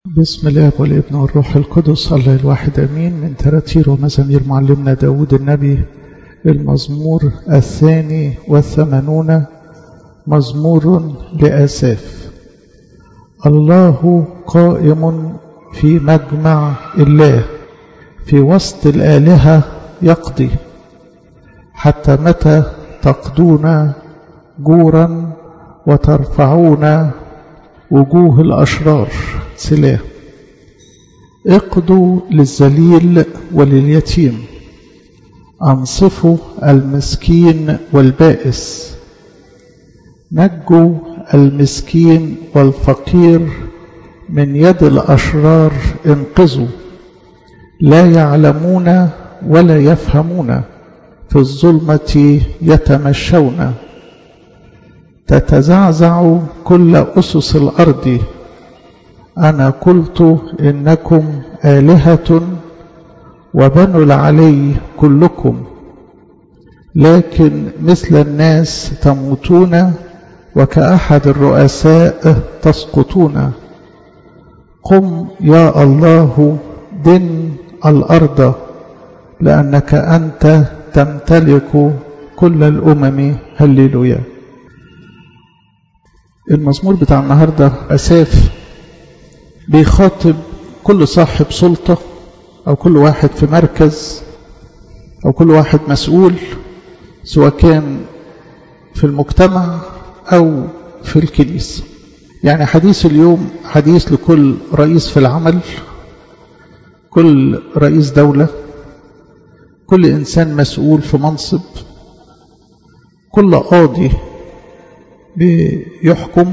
بسم الله والابن والروح القدس الله الواحد أمين من تراتير ومزامير معلمنا داود النبي المزمور الثاني والثمانون مزمور لأساف الله قائم في مجمع الله في وسط الآلهة يقضي حتى متى تقضون جورا وترفعون وجوه الأشرار سلاه اقضوا للذليل ولليتيم أنصفوا المسكين والبائس نجوا المسكين والفقير من يد الأشرار انقذوا لا يعلمون ولا يفهمون في الظلمة يتمشون تتزعزع كل أسس الأرض أنا قلت إنكم آلهة وبنو العلي كلكم لكن مثل الناس تموتون وكأحد الرؤساء تسقطون قم يا الله دن الأرض لأنك أنت تمتلك كل الأمم هللويا المزمور بتاع النهاردة أساف بيخاطب كل صاحب سلطة أو كل واحد في مركز أو كل واحد مسؤول سواء كان في المجتمع أو في الكنيسة يعني حديث اليوم حديث لكل رئيس في العمل كل رئيس دولة كل إنسان مسؤول في منصب كل قاضي بيحكم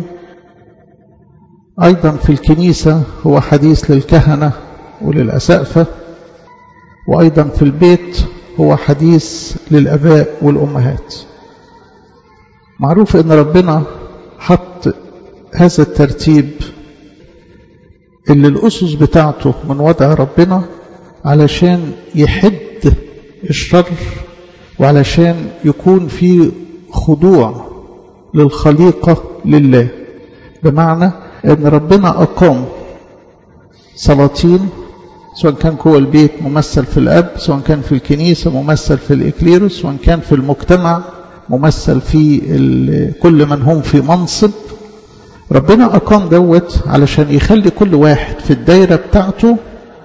أيضا في الكنيسة هو حديث للكهنة وللأسقفة وأيضا في البيت هو حديث للأباء والأمهات معروف أن ربنا حط هذا الترتيب اللي الأسس بتاعته من وضع ربنا علشان يحد الشر وعلشان يكون في خضوع للخليقة لله بمعنى ان ربنا اقام سلاطين سواء كان جوه البيت ممثل في الاب سواء كان في الكنيسه ممثل في الاكليروس سواء كان في المجتمع ممثل في كل من هم في منصب ربنا اقام دوت علشان يخلي كل واحد في الدايره بتاعته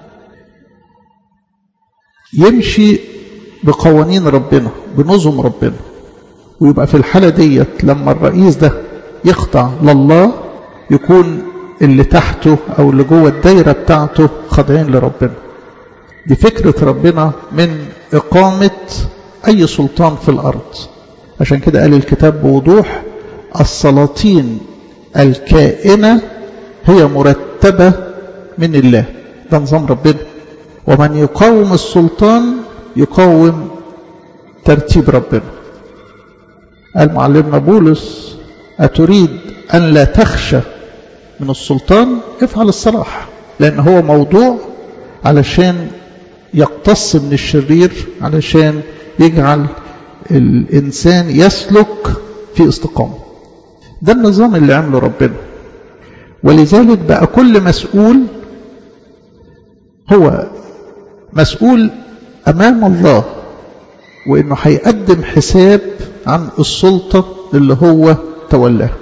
يمشي بقوانين ربنا بنظم ربنا ويبقى في الحاله ديت لما الرئيس ده يخضع لله يكون اللي تحته او اللي جوه الدايره بتاعته خاضعين لربنا دي فكره ربنا من اقامه اي سلطان في الارض عشان كده قال الكتاب بوضوح السلاطين الكائنه هي مرتبه من الله ده نظام ربنا ومن يقاوم السلطان يقاوم ترتيب ربنا قال معلمنا بولس أتريد أن لا تخشى من السلطان افعل الصلاح لأن هو موضوع علشان يقتص من الشرير علشان يجعل الإنسان يسلك في استقامة ده النظام اللي عمله ربنا ولذلك بقى كل مسؤول هو مسؤول أمام الله وإنه هيقدم حساب عن السلطة اللي هو تولاها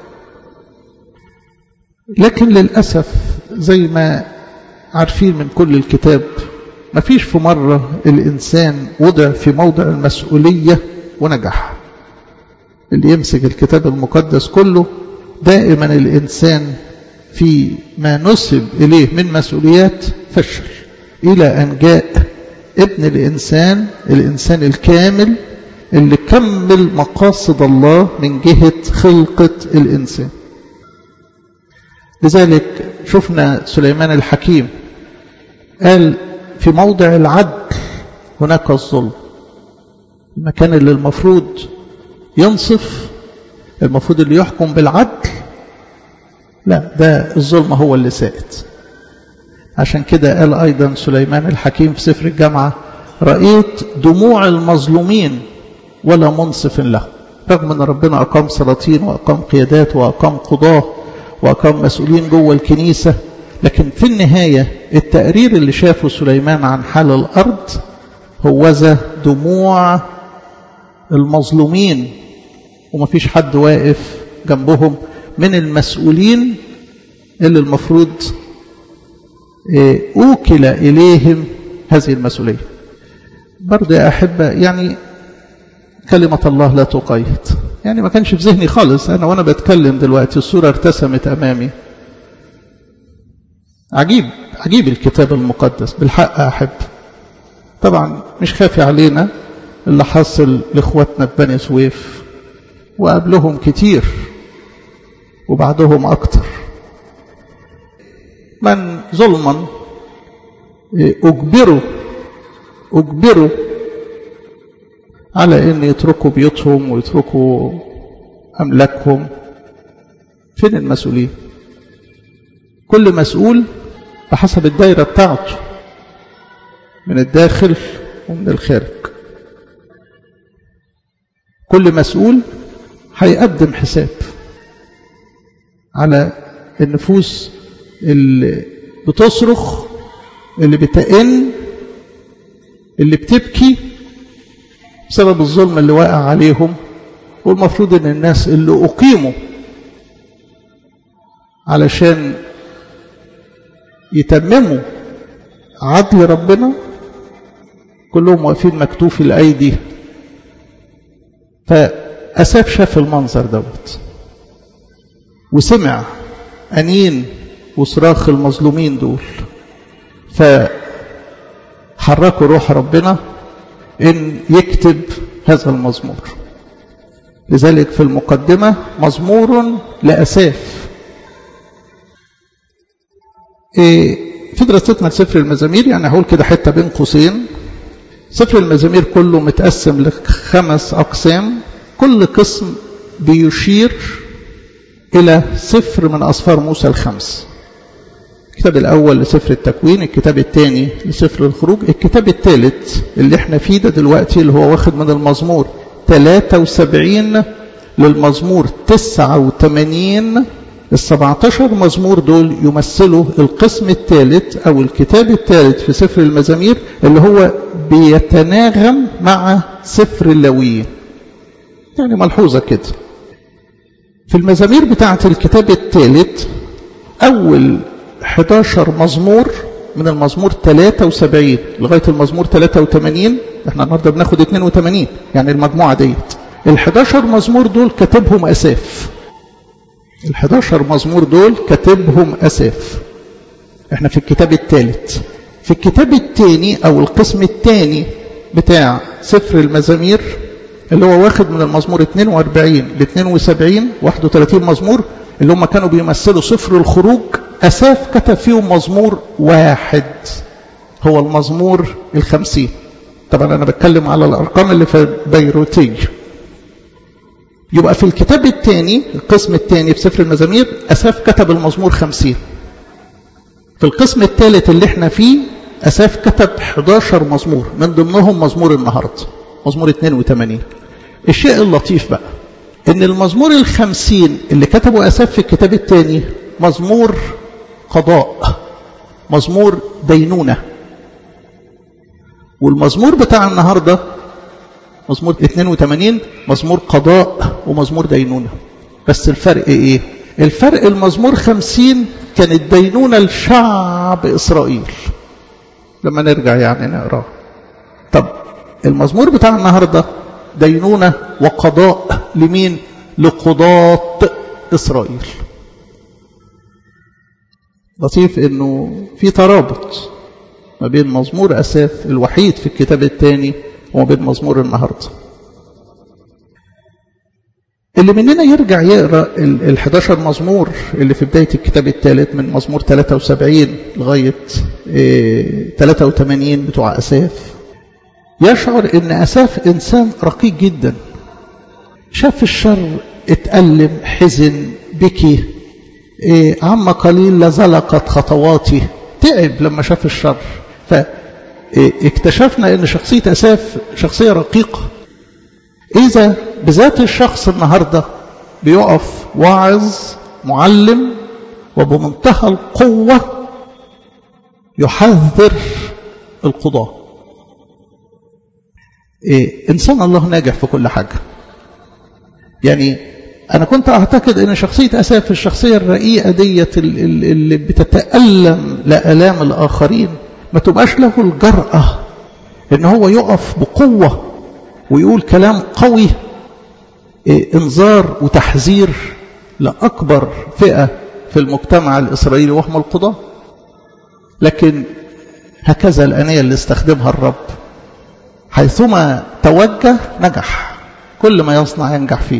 لكن للأسف زي ما عارفين من كل الكتاب ما فيش في مرة الإنسان وضع في موضع المسؤولية ونجح اللي يمسك الكتاب المقدس كله دائما الإنسان في ما نسب إليه من مسؤوليات فشل إلى أن جاء ابن الإنسان الإنسان الكامل اللي كمل مقاصد الله من جهة خلقة الإنسان لذلك شفنا سليمان الحكيم قال في موضع العدل هناك الظلم المكان اللي المفروض ينصف المفروض اللي يحكم بالعدل لا ده الظلم هو اللي سائد عشان كده قال أيضا سليمان الحكيم في سفر الجامعة رأيت دموع المظلومين ولا منصف له رغم أن ربنا أقام سلاطين وأقام قيادات وأقام قضاة وأقام مسؤولين جوه الكنيسة لكن في النهاية التقرير اللي شافه سليمان عن حال الأرض هوذا دموع المظلومين ومفيش حد واقف جنبهم من المسؤولين اللي المفروض أوكل إليهم هذه المسؤولية برضه يا أحبة يعني كلمة الله لا تقيد يعني ما كانش في ذهني خالص أنا وأنا بتكلم دلوقتي الصورة ارتسمت أمامي عجيب عجيب الكتاب المقدس بالحق أحب طبعا مش خافي علينا اللي حصل لإخواتنا في بني سويف وقبلهم كتير وبعدهم أكتر من ظلما أجبروا أجبروا على أن يتركوا بيوتهم ويتركوا أملاكهم فين المسؤولين كل مسؤول بحسب الدائرة بتاعته من الداخل ومن الخارج كل مسؤول هيقدم حساب على النفوس اللي بتصرخ اللي بتئن اللي بتبكي بسبب الظلم اللي واقع عليهم والمفروض ان الناس اللي اقيموا علشان يتمموا عدل ربنا كلهم واقفين مكتوفي الايدي فاساف شاف المنظر دوت وسمع انين وصراخ المظلومين دول فحركوا روح ربنا ان يكتب هذا المزمور لذلك في المقدمة مزمور لأساف إيه في دراستنا لسفر المزامير يعني هقول كده حتة بين قوسين سفر المزامير كله متقسم لخمس أقسام كل قسم بيشير إلى سفر من أسفار موسى الخمس الكتاب الأول لسفر التكوين الكتاب الثاني لسفر الخروج الكتاب الثالث اللي احنا فيه ده دلوقتي اللي هو واخد من المزمور 73 للمزمور 89 ال 17 مزمور دول يمثلوا القسم الثالث أو الكتاب الثالث في سفر المزامير اللي هو بيتناغم مع سفر اللاويين يعني ملحوظة كده في المزامير بتاعة الكتاب الثالث أول 11 مزمور من المزمور 73 لغاية المزمور 83 احنا النهارده بناخد 82 يعني المجموعة ديت ال 11 مزمور دول كاتبهم أساف ال 11 مزمور دول كاتبهم أساف احنا في الكتاب الثالث في الكتاب الثاني أو القسم الثاني بتاع سفر المزامير اللي هو واخد من المزمور 42 ل 72 31 مزمور اللي هم كانوا بيمثلوا سفر الخروج أساف كتب فيهم مزمور واحد هو المزمور الخمسين طبعا أنا بتكلم على الأرقام اللي في بيروتي يبقى في الكتاب الثاني القسم الثاني في سفر المزامير أساف كتب المزمور خمسين في القسم الثالث اللي احنا فيه أساف كتب 11 مزمور من ضمنهم مزمور النهاردة مزمور 82 الشيء اللطيف بقى ان المزمور الخمسين اللي كتبه أساف في الكتاب الثاني مزمور قضاء مزمور دينونة والمزمور بتاع النهاردة مزمور 82 مزمور قضاء ومزمور دينونة بس الفرق ايه الفرق المزمور 50 كانت دينونة لشعب إسرائيل لما نرجع يعني نقراه طب المزمور بتاع النهاردة دينونة وقضاء لمين لقضاة إسرائيل لطيف انه في ترابط ما بين مزمور أساف الوحيد في الكتاب الثاني وما بين مزمور النهاردة اللي مننا يرجع يقرأ ال 11 مزمور اللي في بداية الكتاب الثالث من مزمور 73 لغاية 83 بتوع أساف يشعر ان أساف إنسان رقيق جدا شاف الشر اتألم حزن بكي إيه عم قليل لزلقت خطواتي تعب لما شاف الشر فاكتشفنا ان شخصية أساف شخصية رقيقة إذا بذات الشخص النهاردة بيقف واعظ معلم وبمنتهى القوة يحذر القضاة إيه إنسان الله ناجح في كل حاجة يعني أنا كنت أعتقد أن شخصية أساف الشخصية الرقيقة ديت اللي بتتألم لآلام الآخرين ما تبقاش له الجرأة أن هو يقف بقوة ويقول كلام قوي إيه انذار وتحذير لأكبر فئة في المجتمع الإسرائيلي وهم القضاة لكن هكذا الأنية اللي استخدمها الرب حيثما توجه نجح كل ما يصنع ينجح فيه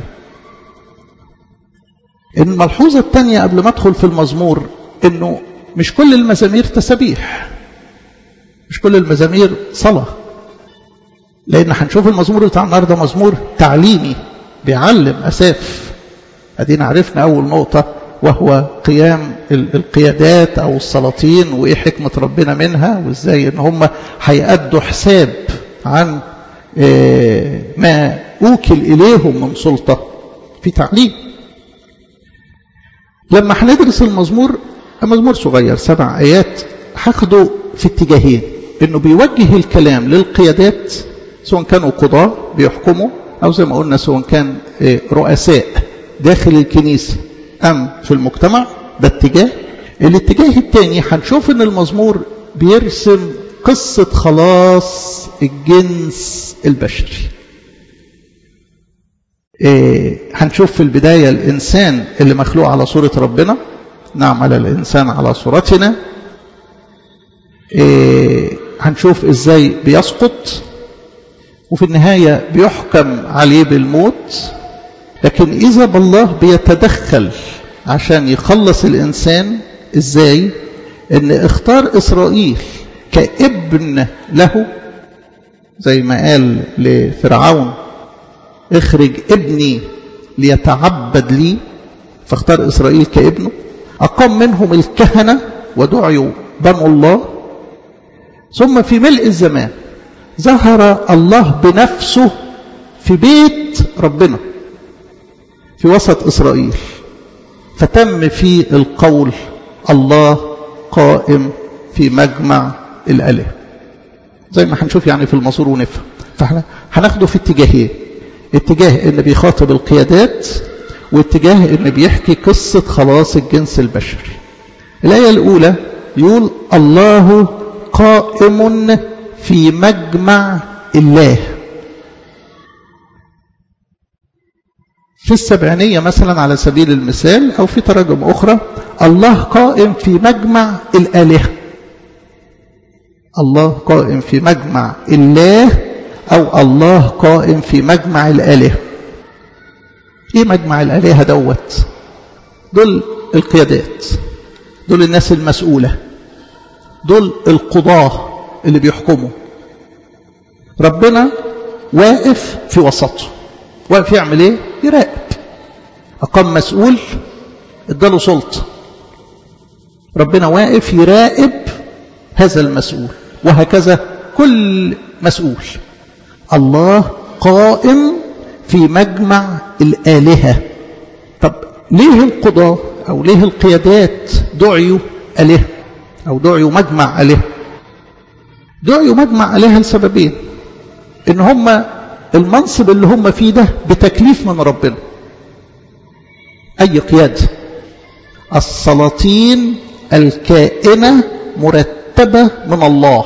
الملحوظة الثانية قبل ما أدخل في المزمور أنه مش كل المزامير تسبيح مش كل المزامير صلاة لأن هنشوف المزمور بتاع النهارده مزمور تعليمي بيعلم أساف أدينا عرفنا أول نقطة وهو قيام القيادات أو السلاطين وإيه حكمة ربنا منها وإزاي إن هم هيأدوا حساب عن ما أوكل إليهم من سلطة في تعليم لما هندرس المزمور مزمور صغير سبع آيات هاخده في اتجاهين إنه بيوجه الكلام للقيادات سواء كانوا قضاة بيحكموا أو زي ما قلنا سواء كان رؤساء داخل الكنيسة أم في المجتمع ده اتجاه الاتجاه الثاني هنشوف ان المزمور بيرسم قصة خلاص الجنس البشري إيه هنشوف في البداية الإنسان اللي مخلوق على صورة ربنا نعمل الإنسان على صورتنا إيه هنشوف إزاي بيسقط وفي النهاية بيحكم عليه بالموت لكن إذا بالله بيتدخل عشان يخلص الإنسان إزاي إن اختار إسرائيل كابن له زي ما قال لفرعون اخرج ابني ليتعبد لي فاختار إسرائيل كابنه أقام منهم الكهنة ودعيوا بنو الله ثم في ملء الزمان ظهر الله بنفسه في بيت ربنا في وسط إسرائيل فتم فيه القول الله قائم في مجمع الآلهة زي ما هنشوف يعني في المصور ونفهم فاحنا هناخده في اتجاهين اتجاه ان بيخاطب القيادات واتجاه ان بيحكي قصة خلاص الجنس البشري الآية الأولى يقول الله قائم في مجمع الله في السبعينية مثلا على سبيل المثال أو في تراجم أخرى الله قائم في مجمع الآلهة الله قائم في مجمع الله أو الله قائم في مجمع الآلهة إيه مجمع الآلهة دوت دول القيادات دول الناس المسؤولة دول القضاة اللي بيحكموا ربنا واقف في وسطه واقف يعمل ايه يراقب اقام مسؤول اداله سلطه ربنا واقف يراقب هذا المسؤول وهكذا كل مسؤول الله قائم في مجمع الآلهة طب ليه القضاة أو ليه القيادات دعيوا آلهة أو دعيوا مجمع آلهة دعيوا مجمع آلهة لسببين إن هم المنصب اللي هم فيه ده بتكليف من ربنا أي قيادة السلاطين الكائنة مرتبة من الله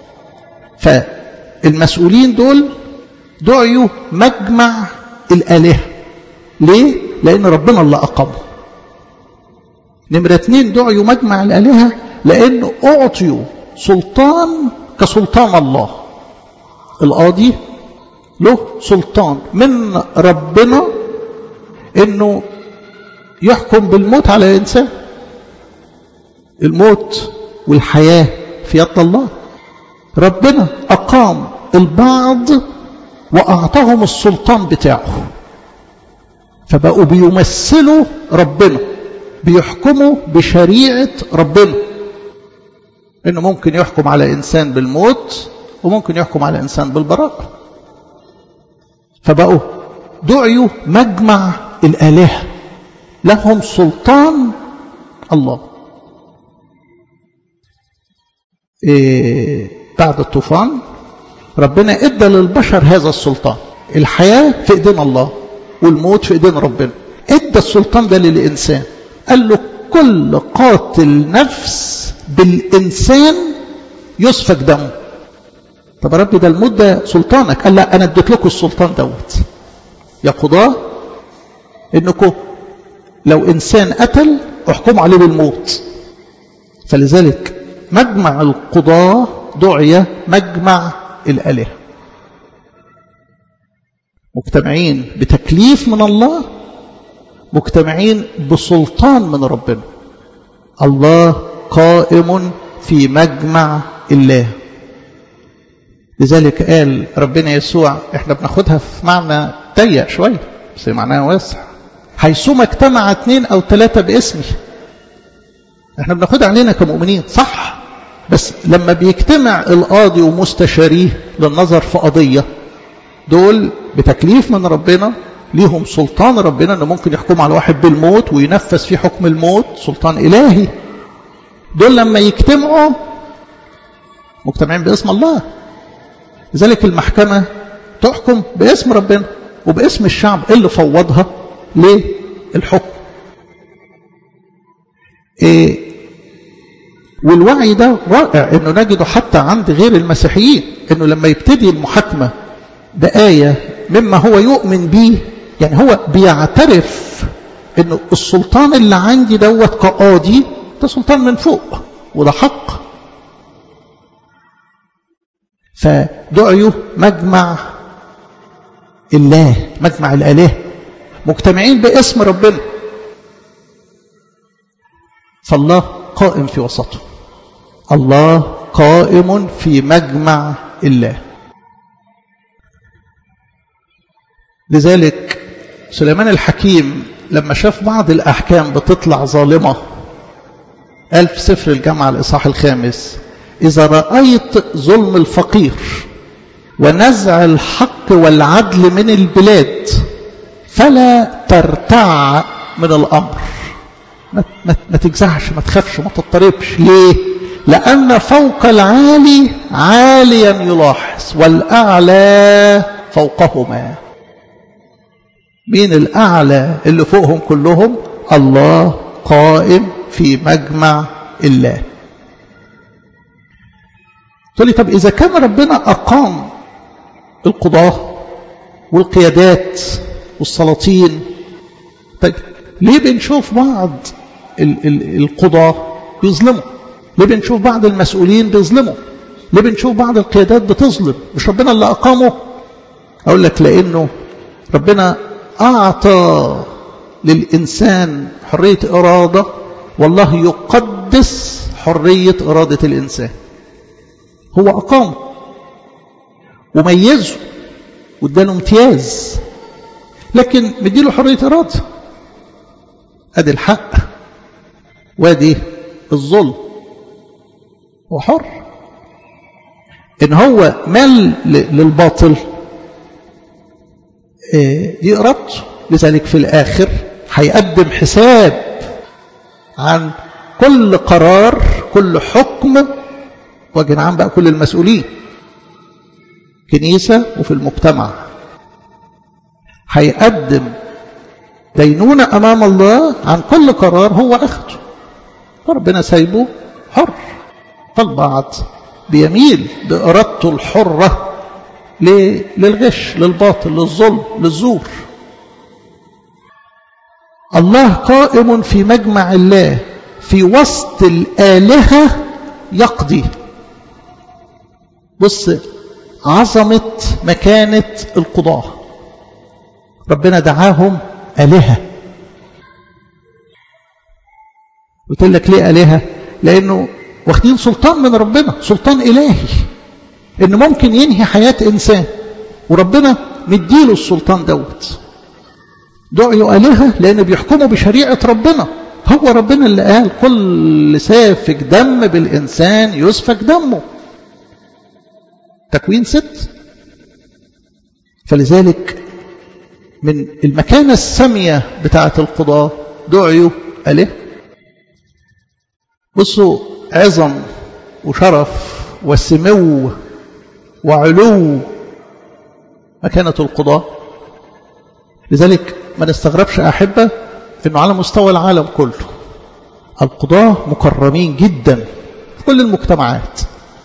فالمسؤولين دول دعيوا مجمع الآلهة ليه؟ لأن ربنا اللي أقامه نمرة اتنين دعيوا مجمع الآلهة لأنه أعطيوا سلطان كسلطان الله القاضي له سلطان من ربنا انه يحكم بالموت على الانسان الموت والحياه في يد الله ربنا اقام البعض واعطاهم السلطان بتاعه فبقوا بيمثلوا ربنا بيحكموا بشريعه ربنا انه ممكن يحكم على انسان بالموت وممكن يحكم على انسان بالبراءه فبقوا دعيوا مجمع الآلهة لهم سلطان الله إيه بعد الطوفان ربنا ادى للبشر هذا السلطان الحياة في ايدين الله والموت في ايدين ربنا ادى السلطان ده للإنسان قال له كل قاتل نفس بالإنسان يسفك دمه طب يا رب ده الموت ده سلطانك قال لا أنا اديت لكم السلطان دوت يا قضاة إنكم لو إنسان قتل احكموا عليه بالموت فلذلك مجمع القضاة دعي مجمع الآلهة مجتمعين بتكليف من الله مجتمعين بسلطان من ربنا الله قائم في مجمع الله لذلك قال ربنا يسوع احنا بناخدها في معنى ضيق شويه بس معناها واسع حيثما اجتمع اثنين او ثلاثه باسمي احنا بناخدها علينا كمؤمنين صح بس لما بيجتمع القاضي ومستشاريه للنظر في قضيه دول بتكليف من ربنا ليهم سلطان ربنا انه ممكن يحكم على واحد بالموت وينفذ فيه حكم الموت سلطان الهي دول لما يجتمعوا مجتمعين باسم الله لذلك المحكمة تحكم باسم ربنا وباسم الشعب اللي فوضها للحكم إيه والوعي ده رائع انه نجده حتى عند غير المسيحيين انه لما يبتدي المحاكمة بآية مما هو يؤمن به يعني هو بيعترف انه السلطان اللي عندي دوت كقاضي ده سلطان من فوق وده حق فدعيوا مجمع الله مجمع الآله مجتمعين باسم ربنا فالله قائم في وسطه الله قائم في مجمع الله لذلك سليمان الحكيم لما شاف بعض الأحكام بتطلع ظالمة قال في سفر الجامعة الإصحاح الخامس إذا رأيت ظلم الفقير ونزع الحق والعدل من البلاد فلا ترتع من الأمر ما, ما, ما تجزعش ما تخافش ما تضطربش ليه لأن فوق العالي عاليا يلاحظ والأعلى فوقهما مين الأعلى اللي فوقهم كلهم الله قائم في مجمع الله تقول لي طب إذا كان ربنا أقام القضاة والقيادات والسلاطين طيب ليه بنشوف بعض ال ال القضاة بيظلموا ليه بنشوف بعض المسؤولين بيظلموا ليه بنشوف بعض القيادات بتظلم مش ربنا اللي أقامه أقول لك لأنه ربنا أعطى للإنسان حرية إرادة والله يقدس حرية إرادة الإنسان هو أقام وميزه واداله امتياز لكن مديله حرية إرادة أدي الحق وادي الظلم هو حر إن هو مال للباطل دي إرادته لذلك في الآخر هيقدم حساب عن كل قرار كل حكم وجه عام بقى كل المسؤولين كنيسة وفي المجتمع هيقدم دينونة أمام الله عن كل قرار هو أخده فربنا سايبه حر فالبعض بيميل بإرادته الحرة للغش للباطل للظلم للزور الله قائم في مجمع الله في وسط الآلهة يقضي بص عظمة مكانة القضاة ربنا دعاهم آلهة قلت لك ليه آلهة لأنه واخدين سلطان من ربنا سلطان إلهي إن ممكن ينهي حياة إنسان وربنا مديله السلطان دوت دعوا آلهة لأن بيحكموا بشريعة ربنا هو ربنا اللي قال كل سافك دم بالإنسان يسفك دمه تكوين ست فلذلك من المكانة السامية بتاعة القضاة دعوا آله بصوا عظم وشرف وسمو وعلو مكانة القضاة لذلك ما نستغربش أحبة أنه على مستوى العالم كله القضاة مكرمين جدا في كل المجتمعات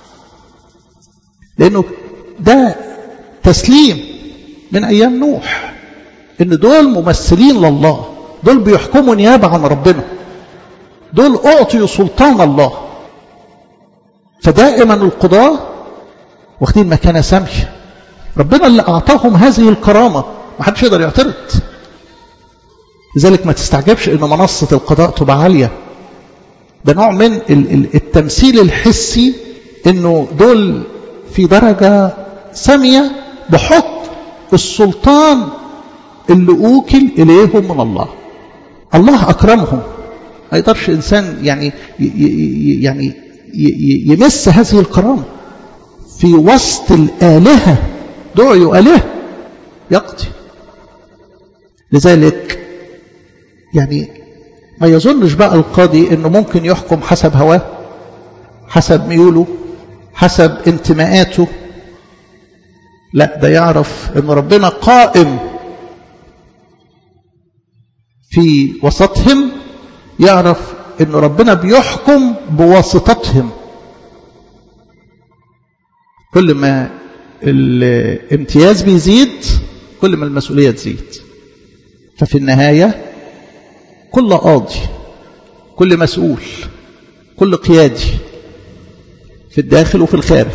لأنه ده تسليم من أيام نوح إن دول ممثلين لله دول بيحكموا نيابة عن ربنا دول أعطيوا سلطان الله فدائما القضاة واخدين مكانة سامية ربنا اللي أعطاهم هذه الكرامة ما حدش يقدر يعترض لذلك ما تستعجبش ان منصة القضاء تبقى عالية ده نوع من التمثيل الحسي انه دول في درجة سامية بحكم السلطان اللي أوكل إليهم من الله الله أكرمهم ما يقدرش إنسان يعني يعني يمس هذه الكرامة في وسط الآلهة دعوا آلهة يقضي لذلك يعني ما يظنش بقى القاضي انه ممكن يحكم حسب هواه حسب ميوله حسب انتماءاته لا ده يعرف ان ربنا قائم في وسطهم يعرف ان ربنا بيحكم بواسطتهم كل ما الامتياز بيزيد كل ما المسؤولية تزيد ففي النهاية كل قاضي كل مسؤول كل قيادي في الداخل وفي الخارج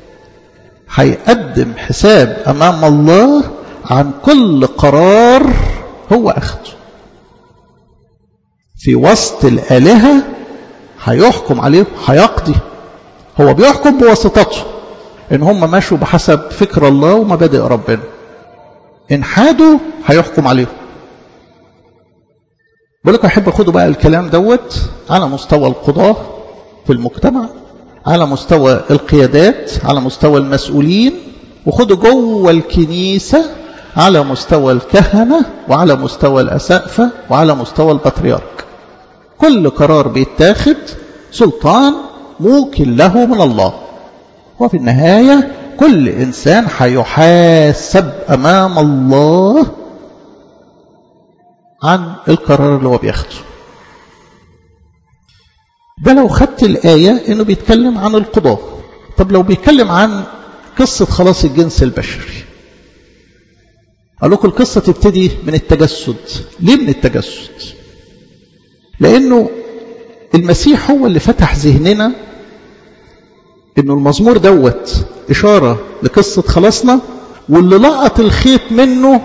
هيقدم حساب أمام الله عن كل قرار هو أخذه في وسط الآلهة هيحكم عليه هيقضي هو بيحكم بواسطته إن هم ماشوا بحسب فكر الله ومبادئ ربنا إن حادوا هيحكم عليهم بقول لكم أحب أخدوا بقى الكلام دوت على مستوى القضاة في المجتمع على مستوى القيادات على مستوى المسؤولين وخدوا جوه الكنيسة على مستوى الكهنة وعلى مستوى الأسقفة وعلى مستوى البطريرك كل قرار بيتاخد سلطان موكل له من الله وفي النهاية كل إنسان هيحاسب أمام الله عن القرار اللي هو بياخده ده لو خدت الآية إنه بيتكلم عن القضاء طب لو بيتكلم عن قصة خلاص الجنس البشري قال لكم القصة تبتدي من التجسد ليه من التجسد لأنه المسيح هو اللي فتح ذهننا إنه المزمور دوت إشارة لقصة خلاصنا واللي لقط الخيط منه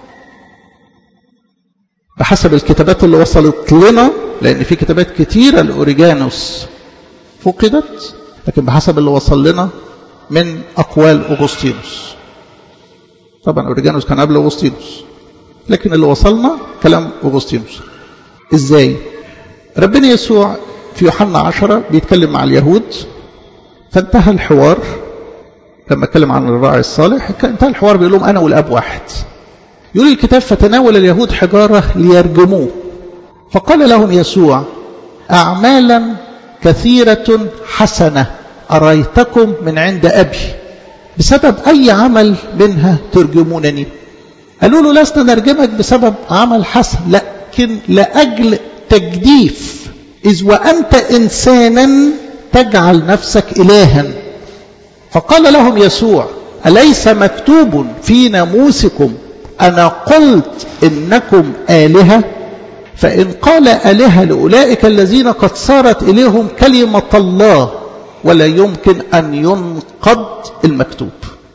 بحسب الكتابات اللي وصلت لنا لأن في كتابات كتيرة لأوريجانوس فقدت لكن بحسب اللي وصل لنا من أقوال أغسطينوس طبعا أوريجانوس كان قبل أغسطينوس لكن اللي وصلنا كلام أغسطينوس إزاي ربنا يسوع في يوحنا عشرة بيتكلم مع اليهود فانتهى الحوار لما اتكلم عن الراعي الصالح انتهى الحوار بيقول لهم أنا والأب واحد يقول الكتاب فتناول اليهود حجارة ليرجموه فقال لهم يسوع أعمالا كثيرة حسنة أريتكم من عند أبي بسبب أي عمل منها ترجمونني قالوا له لسنا نرجمك بسبب عمل حسن لكن لأجل تجديف إذ وأنت إنسانا تجعل نفسك إلها فقال لهم يسوع أليس مكتوب في ناموسكم أنا قلت إنكم آلهة فإن قال آلهة لأولئك الذين قد صارت إليهم كلمة الله ولا يمكن أن ينقض المكتوب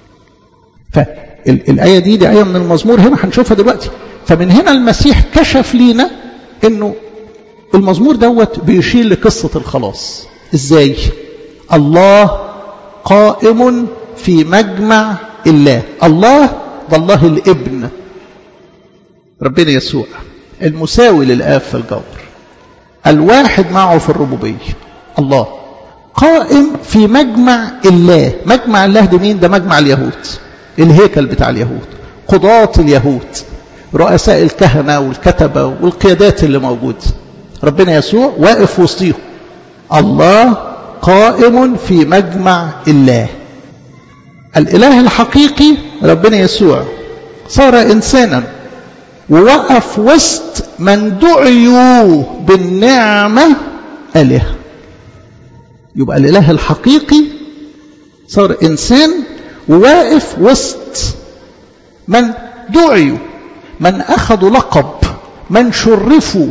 فالآية دي دي آية من المزمور هنا هنشوفها دلوقتي فمن هنا المسيح كشف لينا أنه المزمور دوت بيشير لقصة الخلاص إزاي الله قائم في مجمع الله الله ده الله الابن ربنا يسوع المساوي للآب في الجور الواحد معه في الربوبية الله قائم في مجمع الله مجمع الله ده مين ده مجمع اليهود الهيكل بتاع اليهود قضاة اليهود رؤساء الكهنة والكتبة والقيادات اللي موجود ربنا يسوع واقف وسطيهم الله قائم في مجمع الله الإله الحقيقي ربنا يسوع صار إنسانا ووقف وسط من دعيوا بالنعمة آلهة يبقى الإله الحقيقي صار إنسان وواقف وسط من دعيوا من أخذوا لقب من شرفوا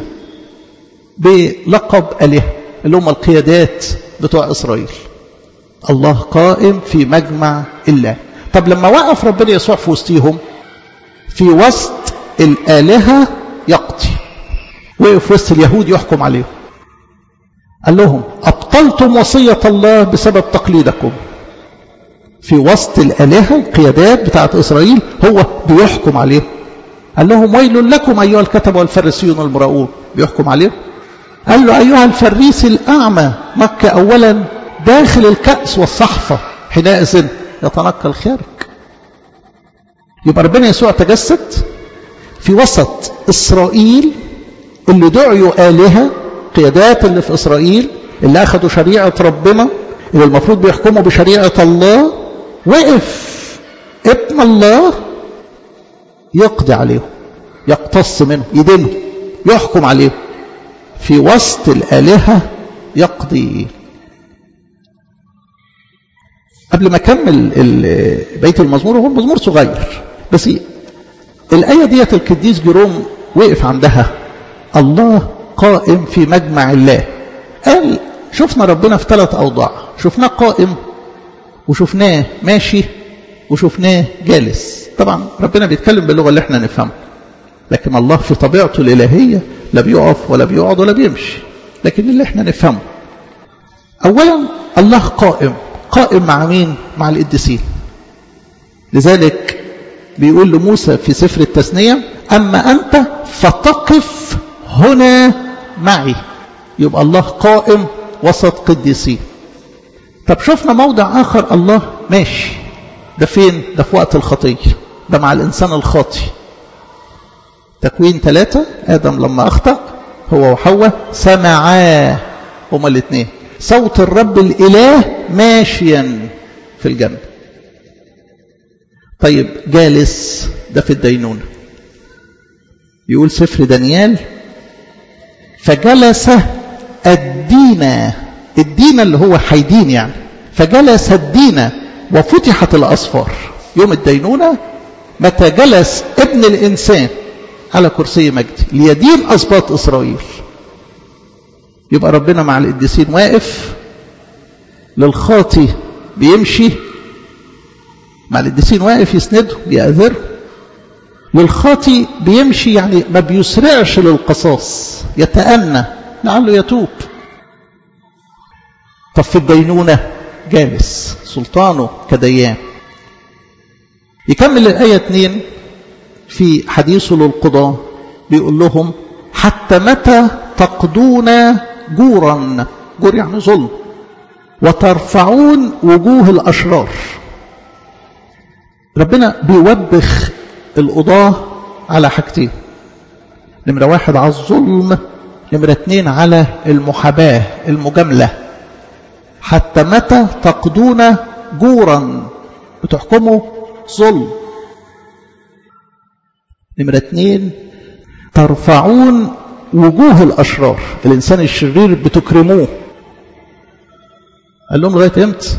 بلقب آلهة اللي هم القيادات بتوع إسرائيل الله قائم في مجمع الله طب لما وقف ربنا يسوع في وسطيهم في وسط الآلهة يقضي وقف وسط اليهود يحكم عليهم قال لهم أبطلتم وصية الله بسبب تقليدكم في وسط الآلهة القيادات بتاعت إسرائيل هو بيحكم عليهم قال لهم ويل لكم أيها الكتبة والفريسيون المراؤون بيحكم عليهم قال له أيها الفريس الأعمى مكة أولا داخل الكأس والصحفة حينئذ يتنقى الخارج يبقى ربنا يسوع تجسد في وسط إسرائيل اللي دعيوا آلهة قيادات اللي في إسرائيل اللي أخذوا شريعة ربنا اللي المفروض بيحكموا بشريعة الله وقف ابن الله يقضي عليهم يقتص منهم يدينهم يحكم عليهم في وسط الآلهة يقضي قبل ما أكمل بيت المزمور هو مزمور صغير بس الآية ديت القديس جيروم وقف عندها الله قائم في مجمع الله قال شفنا ربنا في ثلاث أوضاع شفناه قائم وشفناه ماشي وشفناه جالس طبعا ربنا بيتكلم باللغة اللي احنا نفهمها لكن الله في طبيعته الإلهية لا بيقف ولا بيقعد ولا بيمشي لكن اللي احنا نفهمه أولا الله قائم قائم مع مين مع القديسين لذلك بيقول لموسى في سفر التثنية أما أنت فتقف هنا معي يبقى الله قائم وسط قديسين طب شفنا موضع آخر الله ماشي ده فين ده في وقت الخطية ده مع الإنسان الخاطي تكوين ثلاثة آدم لما أخطأ هو وحواء سمعا هما الاثنين صوت الرب الإله ماشيا في الجنة طيب جالس ده في الدينونة يقول سفر دانيال فجلس الدين الدين اللي هو حيدين يعني فجلس الدين وفتحت الأصفار يوم الدينونة متى جلس ابن الإنسان على كرسي مجد ليدين أسباط إسرائيل يبقى ربنا مع القديسين واقف للخاطي بيمشي مع القديسين واقف يسنده بيأذره للخاطي بيمشي يعني ما بيسرعش للقصاص يتأنى لعله يتوب طب في الدينونة جالس سلطانه كديان يكمل الآية 2 في حديثه للقضاة بيقول لهم حتى متى تقضون جورا جور يعني ظلم وترفعون وجوه الأشرار ربنا بيوبخ القضاة على حاجتين نمرة واحد على الظلم نمرة اتنين على المحاباة المجاملة حتى متى تقضون جورا بتحكموا ظلم نمرة اتنين ترفعون وجوه الأشرار الإنسان الشرير بتكرموه قال لهم لغاية امتى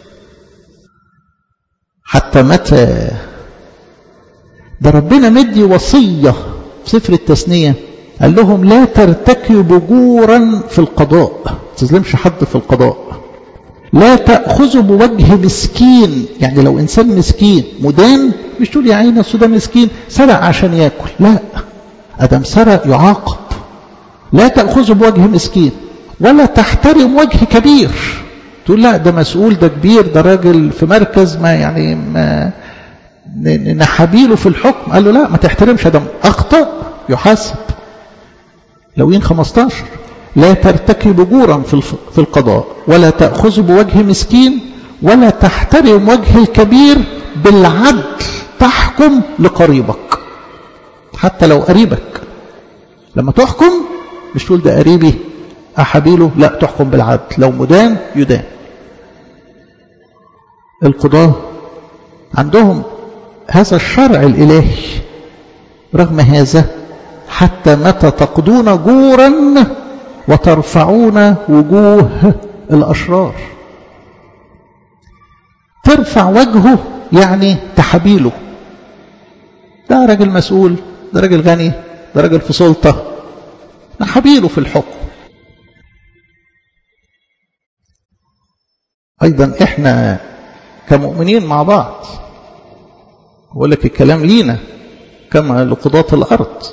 حتى متى ده ربنا مدي وصية في سفر التثنية قال لهم لا ترتكبوا جورا في القضاء ما تظلمش حد في القضاء لا تأخذوا بوجه مسكين يعني لو إنسان مسكين مدان مش تقول يا عيني ده مسكين سرق عشان ياكل لا أدم سرق يعاقب لا تأخذوا بوجه مسكين ولا تحترم وجه كبير تقول لا ده مسؤول ده كبير ده راجل في مركز ما يعني ما نحبيله في الحكم قال له لا ما تحترمش ده أخطأ يحاسب لوين 15 لا ترتكب جورا في القضاء ولا تأخذ بوجه مسكين ولا تحترم وجه الكبير بالعدل تحكم لقريبك حتى لو قريبك لما تحكم مش تقول ده قريبي أحابيله لا تحكم بالعدل لو مدان يدان القضاة عندهم هذا الشرع الإلهي رغم هذا حتى متى تقضون جورا وترفعون وجوه الأشرار ترفع وجهه يعني تحبيله ده راجل مسؤول ده راجل غني ده راجل في سلطة نحبيله في الحكم أيضا إحنا كمؤمنين مع بعض بقول لك الكلام لينا كما لقضاة الأرض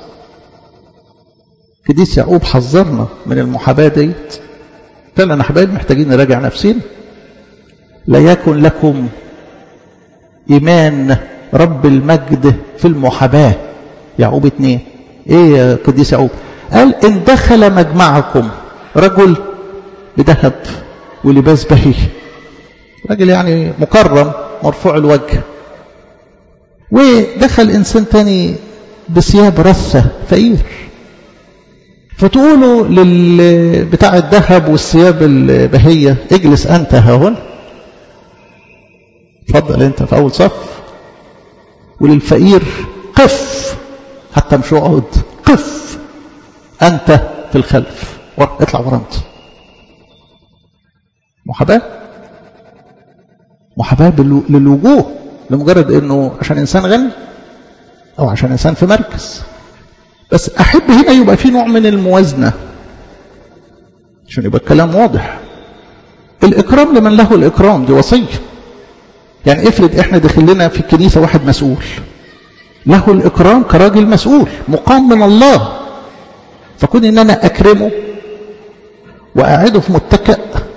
قديس يعقوب حذرنا من المحاباة ديت قال أنا حبايب محتاجين نراجع نفسنا لا يكن لكم إيمان رب المجد في المحاباة يعقوب اتنين ايه يا قديس يعقوب قال ان دخل مجمعكم رجل بذهب ولباس بهي راجل يعني مكرم مرفوع الوجه ودخل انسان تاني بثياب رثة فقير فتقولوا لل بتاع الذهب والثياب البهية اجلس انت ها هنا اتفضل انت في اول صف وللفقير قف حتى مش اقعد قف انت في الخلف اطلع ورا انت محاباه محاباه للوجوه لمجرد انه عشان انسان غني او عشان انسان في مركز بس احب هنا يبقى في نوع من الموازنه عشان يبقى الكلام واضح الاكرام لمن له الاكرام دي وصيه يعني افرض احنا داخل لنا في الكنيسه واحد مسؤول له الإكرام كراجل مسؤول مقام من الله فكون إن أنا أكرمه وأعده في متكأ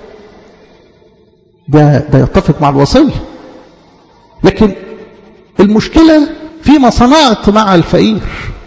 ده, ده يتفق مع الوصية لكن المشكلة فيما صنعت مع الفقير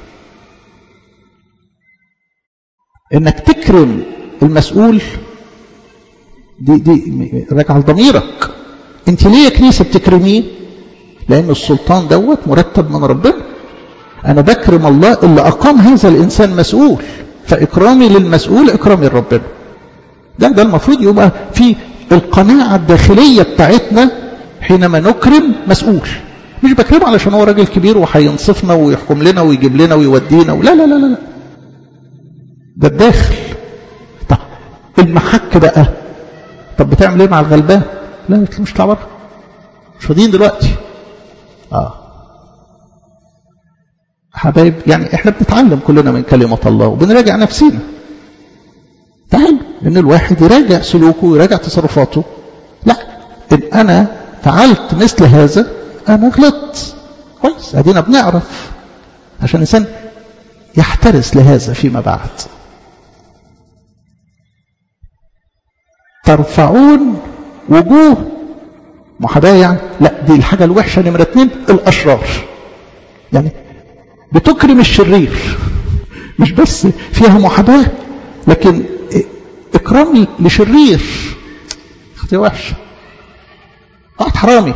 إنك تكرم المسؤول دي دي راجع لضميرك انت ليه يا كنيسه بتكرميه لأن السلطان دوت مرتب من ربنا أنا بكرم الله اللي أقام هذا الإنسان مسؤول فإكرامي للمسؤول إكرامي لربنا ده ده المفروض يبقى في القناعة الداخلية بتاعتنا حينما نكرم مسؤول مش بكرمه علشان هو راجل كبير وهينصفنا ويحكم لنا ويجيب لنا ويودينا لا لا لا لا لا ده الداخل طب المحك بقى طب بتعمل ايه مع الغلبان لا مش طلع بره مش فاضيين دلوقتي اه حبايب يعني احنا بنتعلم كلنا من كلمة الله وبنراجع نفسينا تعال ان الواحد يراجع سلوكه ويراجع تصرفاته لا ان انا فعلت مثل هذا انا غلطت كويس ادينا بنعرف عشان الانسان يحترس لهذا فيما بعد ترفعون وجوه محاباة يعني لا دي الحاجة الوحشة نمرة اتنين الأشرار يعني بتكرم الشرير مش بس فيها محاباة لكن إكرام لشرير اختي وحشة واحد حرامي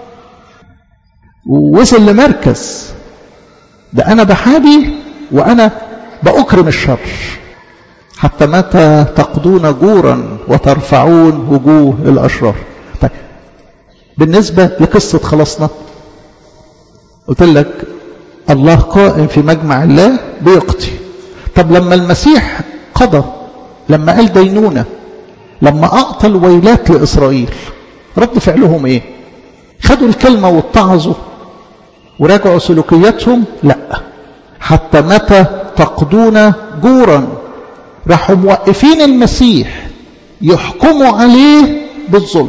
ووصل لمركز ده أنا بحابي وأنا بأكرم الشر حتى متى تقضون جورا وترفعون وجوه الأشرار طيب بالنسبة لقصة خلاصنا قلت لك الله قائم في مجمع الله بيقضي طب لما المسيح قضى لما قال دينونة لما أعطى الويلات لإسرائيل رد فعلهم إيه خدوا الكلمة واتعظوا وراجعوا سلوكياتهم لا حتى متى تقضون جورا راحوا موقفين المسيح يحكموا عليه بالظلم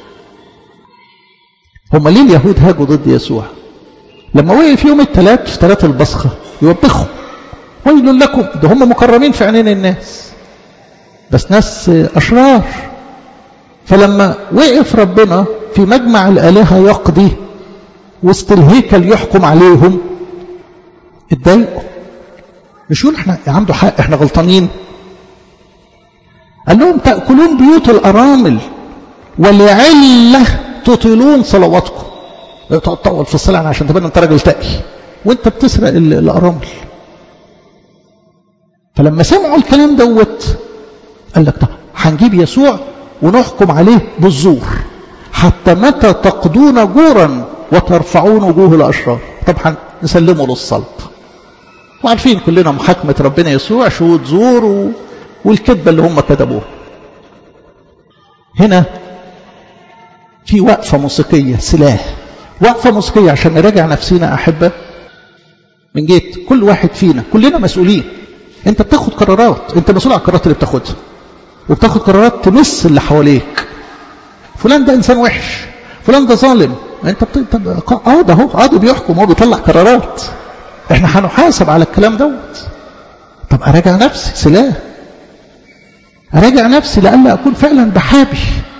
هم ليه اليهود هاجوا ضد يسوع لما وقف يوم الثلاث في ثلاث البصخة يوبخوا ويل لكم ده هم مكرمين في عينين الناس بس ناس أشرار فلما وقف ربنا في مجمع الآلهة يقضي وسط الهيكل يحكم عليهم اتضايقوا مش يقول احنا عنده حق احنا غلطانين قال لهم تأكلون بيوت الأرامل ولعلة تطيلون صلواتكم تطول في الصلاة عشان تبان انت راجل تقي وانت بتسرق الأرامل فلما سمعوا الكلام دوت قال لك طب هنجيب يسوع ونحكم عليه بالزور حتى متى تقضون جورا وترفعون وجوه الأشرار طب هنسلمه للصلب وعارفين كلنا محاكمة ربنا يسوع شهود زور و... والكذبة اللي هم كتبوها هنا في وقفة موسيقية سلاح وقفة موسيقية عشان نراجع نفسينا أحبة من جيت كل واحد فينا كلنا مسؤولين انت بتاخد قرارات انت مسؤول عن القرارات اللي بتاخدها وبتاخد قرارات تمس اللي حواليك فلان ده انسان وحش فلان ده ظالم انت بت... اه ده هو قاضي بيحكم هو بيطلع قرارات احنا هنحاسب على الكلام دوت طب اراجع نفسي سلاح اراجع نفسي لألا اكون فعلا بحابي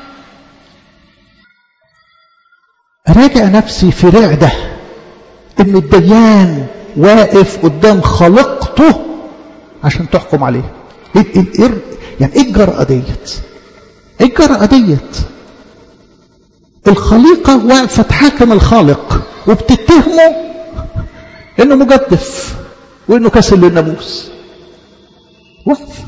اراجع نفسي في رعده ان الديان واقف قدام خلقته عشان تحكم عليه إيه إيه يعني ايه الجرأة ديت ايه الجرأة ديت الخليقة واقفة تحاكم الخالق وبتتهمه انه مجدف وانه كسر للناموس وقف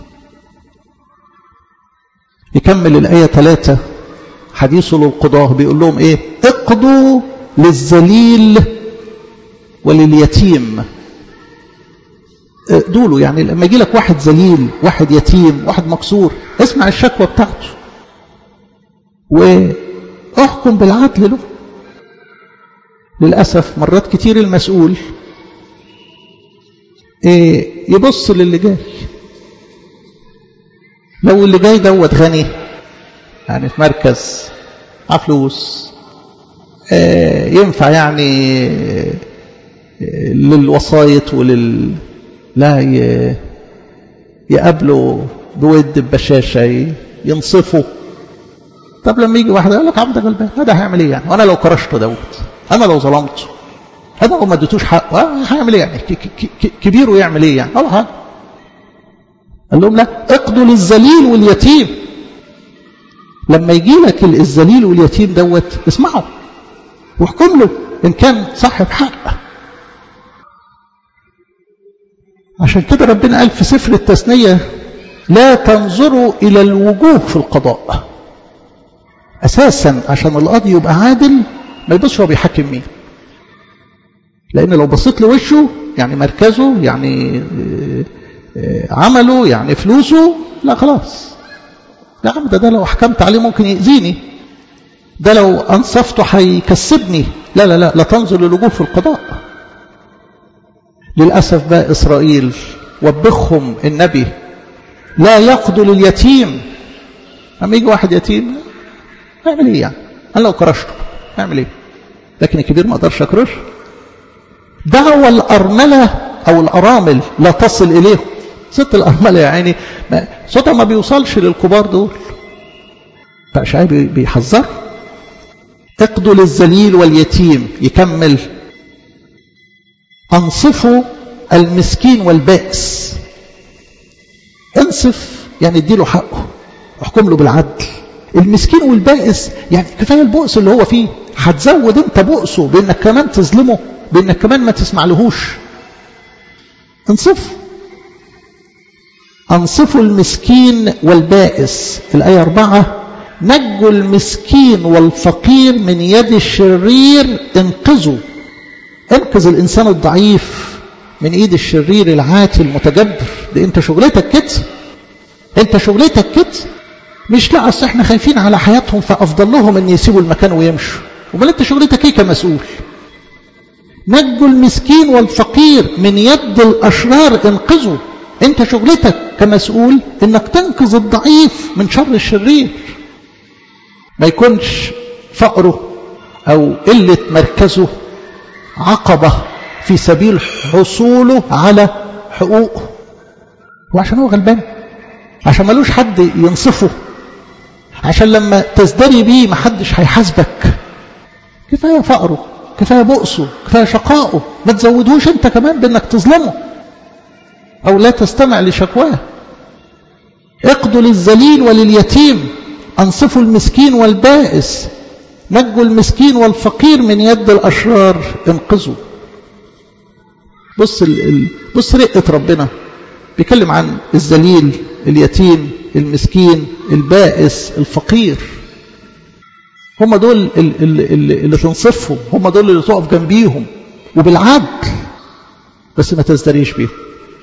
يكمل الآية ثلاثة حديثه للقضاة بيقول لهم ايه اقضوا للذليل ولليتيم دولوا يعني لما يجي لك واحد ذليل واحد يتيم واحد مكسور اسمع الشكوى بتاعته واحكم بالعدل له للأسف مرات كتير المسؤول إيه يبص للي جاي لو اللي جاي دوت غني يعني في مركز مع فلوس إيه ينفع يعني للوسايط ولل لا ي... يقابلوا بود ببشاشة ينصفوا طب لما يجي واحد يقول لك عبد غلبان هذا هيعمل ايه يعني وانا لو كرشته دوت انا لو ظلمته انا لو ما اديتوش حقه هيعمل ايه يعني كبيره يعمل ايه يعني ولا حاجه قال لهم لا اقضوا للذليل واليتيم لما يجي لك الذليل واليتيم دوت اسمعه واحكم له ان كان صاحب حق عشان كده ربنا قال في سفر التثنية لا تنظروا إلى الوجوه في القضاء أساسا عشان القاضي يبقى عادل ما يبصش هو بيحكم مين لأن لو بصيت لوشه يعني مركزه يعني عمله يعني فلوسه لا خلاص يا عم ده, ده لو حكمت عليه ممكن يأذيني ده لو أنصفته هيكسبني لا لا لا لا تنظر للوجوه في القضاء للأسف بقى إسرائيل وبخهم النبي لا يقضوا لليتيم أما يجي واحد يتيم أعمل إيه يعني أنا لو كرشته أعمل إيه لكن الكبير ما أقدرش أكرش دعوة الأرملة أو الأرامل لا تصل إليهم ست الأرملة يا عيني صوتها ما بيوصلش للكبار دول فأشعي بيحذر اقضوا للذليل واليتيم يكمل انصفوا المسكين والبائس انصف يعني اديله حقه احكم له بالعدل المسكين والبائس يعني كفايه البؤس اللي هو فيه هتزود انت بؤسه بانك كمان تظلمه بانك كمان ما تسمع لهوش انصف انصفوا المسكين والبائس الآية أربعة نجوا المسكين والفقير من يد الشرير انقذوا انقذ الإنسان الضعيف من ايد الشرير العاتي المتجبر دي انت شغلتك كده انت شغلتك كده مش لا اصل احنا خايفين على حياتهم فافضل لهم ان يسيبوا المكان ويمشوا امال انت شغلتك ايه كمسؤول نجوا المسكين والفقير من يد الاشرار انقذوا انت شغلتك كمسؤول انك تنقذ الضعيف من شر الشرير ما يكونش فقره او قله مركزه عقبه في سبيل حصوله على حقوقه وعشان هو غلبان عشان ملوش حد ينصفه عشان لما تزدري بيه محدش هيحاسبك كفايه فقره كفايه بؤسه كفايه شقائه ما تزودهوش انت كمان بانك تظلمه او لا تستمع لشكواه اقضوا للذليل ولليتيم انصفوا المسكين والبائس نجوا المسكين والفقير من يد الاشرار انقذوا بص ال... بص رقه ربنا بيتكلم عن الذليل اليتيم المسكين البائس الفقير هم دول اللي, اللي, اللي تنصفهم هم دول اللي تقف جنبيهم وبالعدل بس ما تزدريش بيهم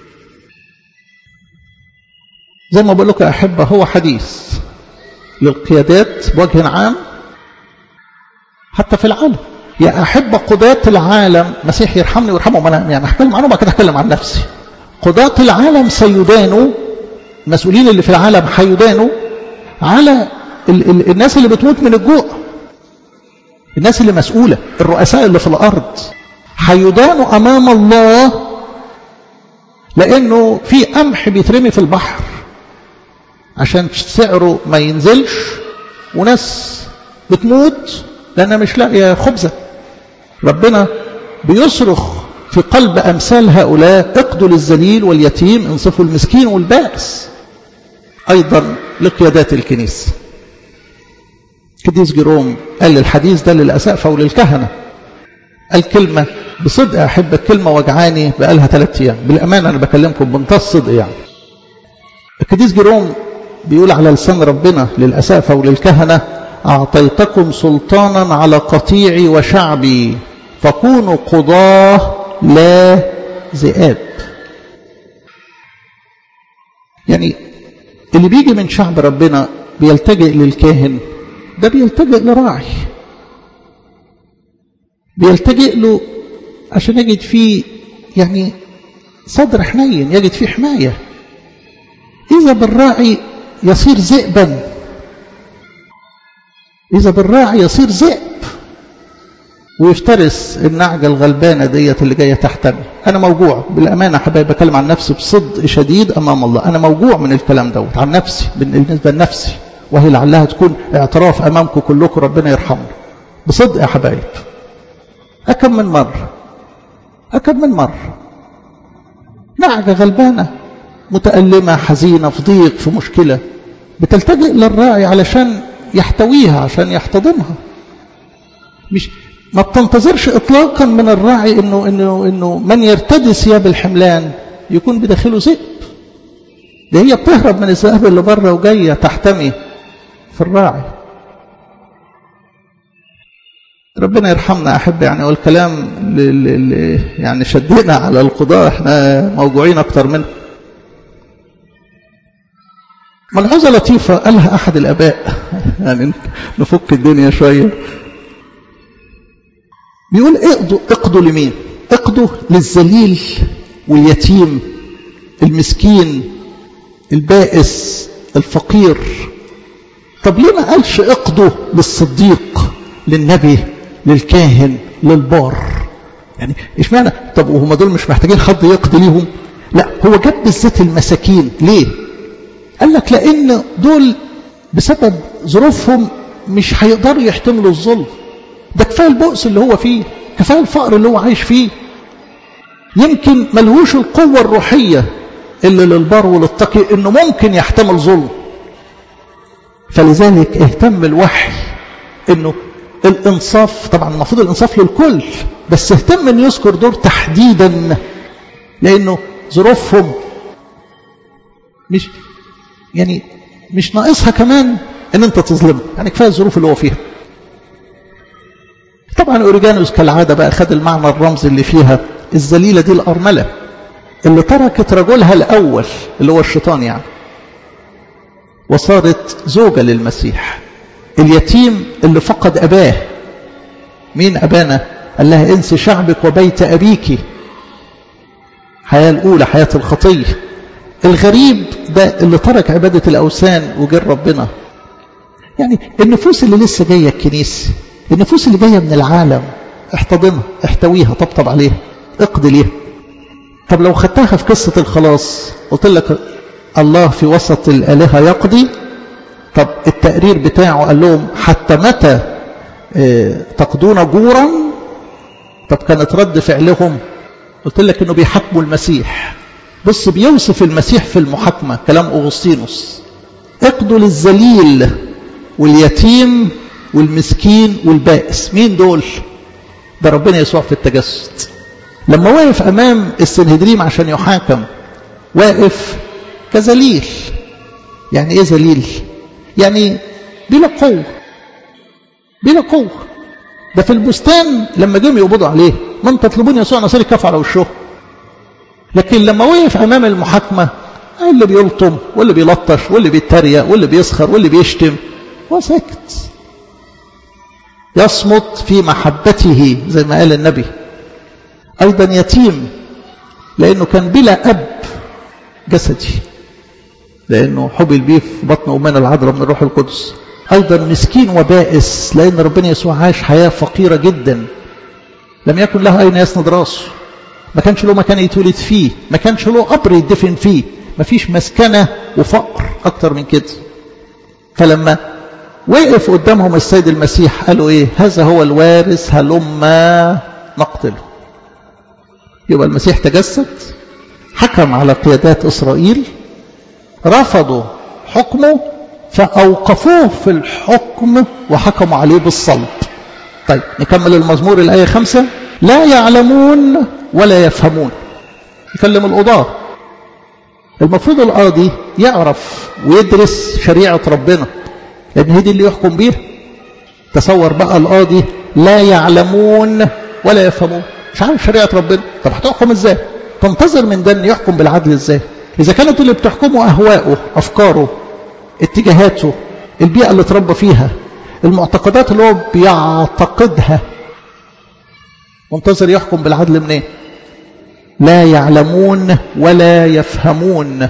زي ما بقول لكم يا أحبة هو حديث للقيادات بوجه عام حتى في العالم يا أحبة قضاة العالم مسيح يرحمني ويرحمهم أنا يعني هتكلم عنهم بعد كده هتكلم عن نفسي قضاة العالم سيدانوا المسؤولين اللي في العالم هيدانوا على ال ال الناس اللي بتموت من الجوع الناس اللي مسؤولة الرؤساء اللي في الأرض هيدانوا أمام الله لأنه في قمح بيترمي في البحر عشان سعره ما ينزلش وناس بتموت لأنها مش لاقية خبزة ربنا بيصرخ في قلب أمثال هؤلاء اقضوا للذليل واليتيم انصفوا المسكين والبائس أيضا لقيادات الكنيسة كديس جيروم قال الحديث ده للأسقفة وللكهنة قال كلمة بصدق أحب الكلمة وجعاني بقالها ثلاثة أيام بالأمانة أنا بكلمكم بمنتهى الصدق يعني الكديس جيروم بيقول على لسان ربنا للأسقفة وللكهنة أعطيتكم سلطانا على قطيعي وشعبي فكونوا قضاه لا ذئاب يعني اللي بيجي من شعب ربنا بيلتجئ للكاهن ده بيلتجئ لراعي بيلتجئ له عشان يجد فيه يعني صدر حنين يجد فيه حماية إذا بالراعي يصير ذئبا إذا بالراعي يصير ذئب ويفترس النعجة الغلبانة ديت اللي جاية تحتنا أنا موجوع بالأمانة حبايبي بكلم عن نفسي بصدق شديد أمام الله أنا موجوع من الكلام دوت عن نفسي بالنسبة لنفسي وهي لعلها تكون اعتراف أمامكم كلكم ربنا يرحمنا بصدق يا حبايب أكم من مرة أكم من مرة نعجة غلبانة متألمة حزينة في ضيق في مشكلة بتلتجئ للراعي علشان يحتويها عشان يحتضنها مش ما بتنتظرش اطلاقا من الراعي انه انه انه من يرتدي ثياب الحملان يكون بداخله ذئب ده هي بتهرب من الذئاب اللي بره وجايه تحتمي في الراعي ربنا يرحمنا احب يعني والكلام اللي يعني شدينا على القضاء احنا موجوعين اكتر منه ملحوظه لطيفه قالها احد الاباء يعني نفك الدنيا شويه بيقول اقضوا اقضوا لمين اقضوا للذليل واليتيم المسكين البائس الفقير طب ليه ما قالش اقضوا للصديق للنبي للكاهن للبار يعني ايش معنى طب وهم دول مش محتاجين حد يقضي ليهم لا هو جاب بالذات المساكين ليه قال لك لان دول بسبب ظروفهم مش هيقدروا يحتملوا الظلم ده كفايه البؤس اللي هو فيه كفايه الفقر اللي هو عايش فيه يمكن ملهوش القوة الروحية اللي للبر وللتقي انه ممكن يحتمل ظلم فلذلك اهتم الوحي انه الانصاف طبعا المفروض الانصاف للكل بس اهتم ان يذكر دور تحديدا لانه ظروفهم مش يعني مش ناقصها كمان ان انت تظلمه يعني كفايه الظروف اللي هو فيها طبعا اوريجانوس كالعاده بقى خد المعنى الرمزي اللي فيها الذليله دي الارمله اللي تركت رجلها الاول اللي هو الشيطان يعني وصارت زوجه للمسيح اليتيم اللي فقد اباه مين ابانا قال لها انسي شعبك وبيت ابيك الحياه الاولى حياه الخطيه الغريب ده اللي ترك عباده الاوثان وجر ربنا يعني النفوس اللي لسه جايه الكنيسه النفوس اللي جايه من العالم احتضنها احتويها طبطب عليها اقضي ليها طب لو خدتها في قصه الخلاص قلت لك الله في وسط الالهه يقضي طب التقرير بتاعه قال لهم حتى متى اه تقضون جورا طب كانت رد فعلهم قلت لك انه بيحاكموا المسيح بص بيوصف المسيح في المحاكمه كلام اغسطينوس اقضوا للذليل واليتيم والمسكين والبائس مين دول ده ربنا يسوع في التجسد لما واقف امام السنهدريم عشان يحاكم واقف كذليل يعني ايه ذليل يعني بلا قوة بلا قوة ده في البستان لما جم يقبضوا عليه من تطلبون يسوع نصير كف على وشه لكن لما وقف امام المحاكمة اللي بيلطم واللي بيلطش واللي بيتريق واللي بيسخر واللي بيشتم هو ساكت يصمت في محبته زي ما قال النبي أيضا يتيم لأنه كان بلا أب جسدي لأنه حبل بيه في بطن أمنا العذراء من الروح القدس أيضا مسكين وبائس لأن ربنا يسوع عاش حياة فقيرة جدا لم يكن له أين يسند راسه ما كانش له مكان يتولد فيه ما كانش له قبر يدفن فيه ما فيش مسكنة وفقر أكتر من كده فلما وقف قدامهم السيد المسيح قالوا ايه هذا هو الوارث هلما نقتله يبقى المسيح تجسد حكم على قيادات إسرائيل رفضوا حكمه فأوقفوه في الحكم وحكموا عليه بالصلب طيب نكمل المزمور الآية خمسة لا يعلمون ولا يفهمون يكلم القضاة المفروض القاضي يعرف ويدرس شريعة ربنا لأن هي دي اللي يحكم بيها تصور بقى القاضي لا يعلمون ولا يفهمون مش عارف شريعة ربنا طب هتحكم ازاي تنتظر من ده ان يحكم بالعدل ازاي اذا كانت اللي بتحكمه اهواءه افكاره اتجاهاته البيئة اللي اتربى فيها المعتقدات اللي هو بيعتقدها منتظر يحكم بالعدل منين لا يعلمون ولا يفهمون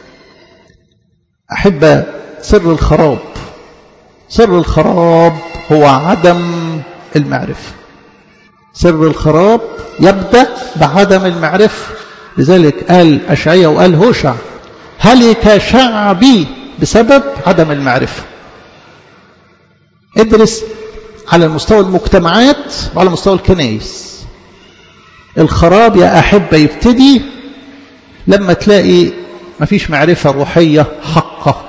أحب سر الخراب سر الخراب هو عدم المعرفة سر الخراب يبدأ بعدم المعرفة لذلك قال أشعية وقال هوشع هلك شعبي بسبب عدم المعرفة ادرس على مستوى المجتمعات وعلى مستوى الكنائس الخراب يا أحبة يبتدي لما تلاقي مفيش معرفة روحية حقة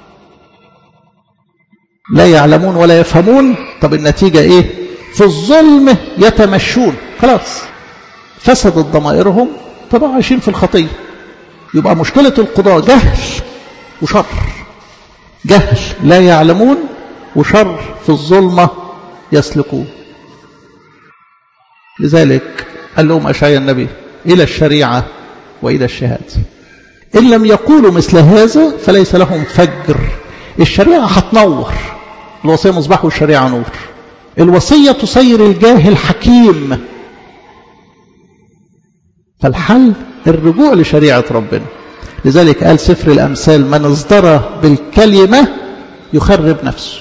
لا يعلمون ولا يفهمون طب النتيجة ايه في الظلم يتمشون خلاص فسدت ضمائرهم فبقوا عايشين في الخطية يبقى مشكلة القضاء جهل وشر جهل لا يعلمون وشر في الظلمة يسلكون لذلك قال لهم أشعيا النبي إلى الشريعة وإلى الشهادة إن لم يقولوا مثل هذا فليس لهم فجر الشريعة هتنور الوصية مصباح والشريعة نور الوصية تصير الجاهل حكيم فالحل الرجوع لشريعة ربنا لذلك قال سفر الأمثال من ازدرى بالكلمة يخرب نفسه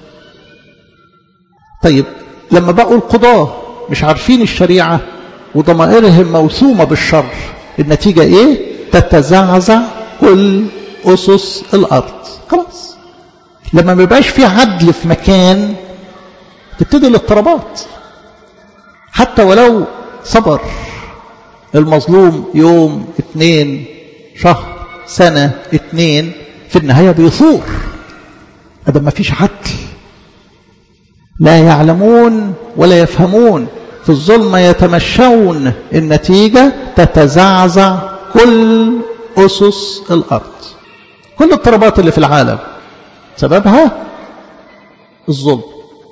طيب لما بقوا القضاة مش عارفين الشريعة وضمائرهم موسومة بالشر النتيجة ايه تتزعزع كل أسس الأرض خلاص لما ما يبقاش في عدل في مكان تبتدي الاضطرابات حتى ولو صبر المظلوم يوم اتنين شهر سنة اتنين في النهاية بيثور هذا ما فيش عدل لا يعلمون ولا يفهمون في الظلم يتمشون النتيجة تتزعزع كل أسس الأرض كل الاضطرابات اللي في العالم سببها الظلم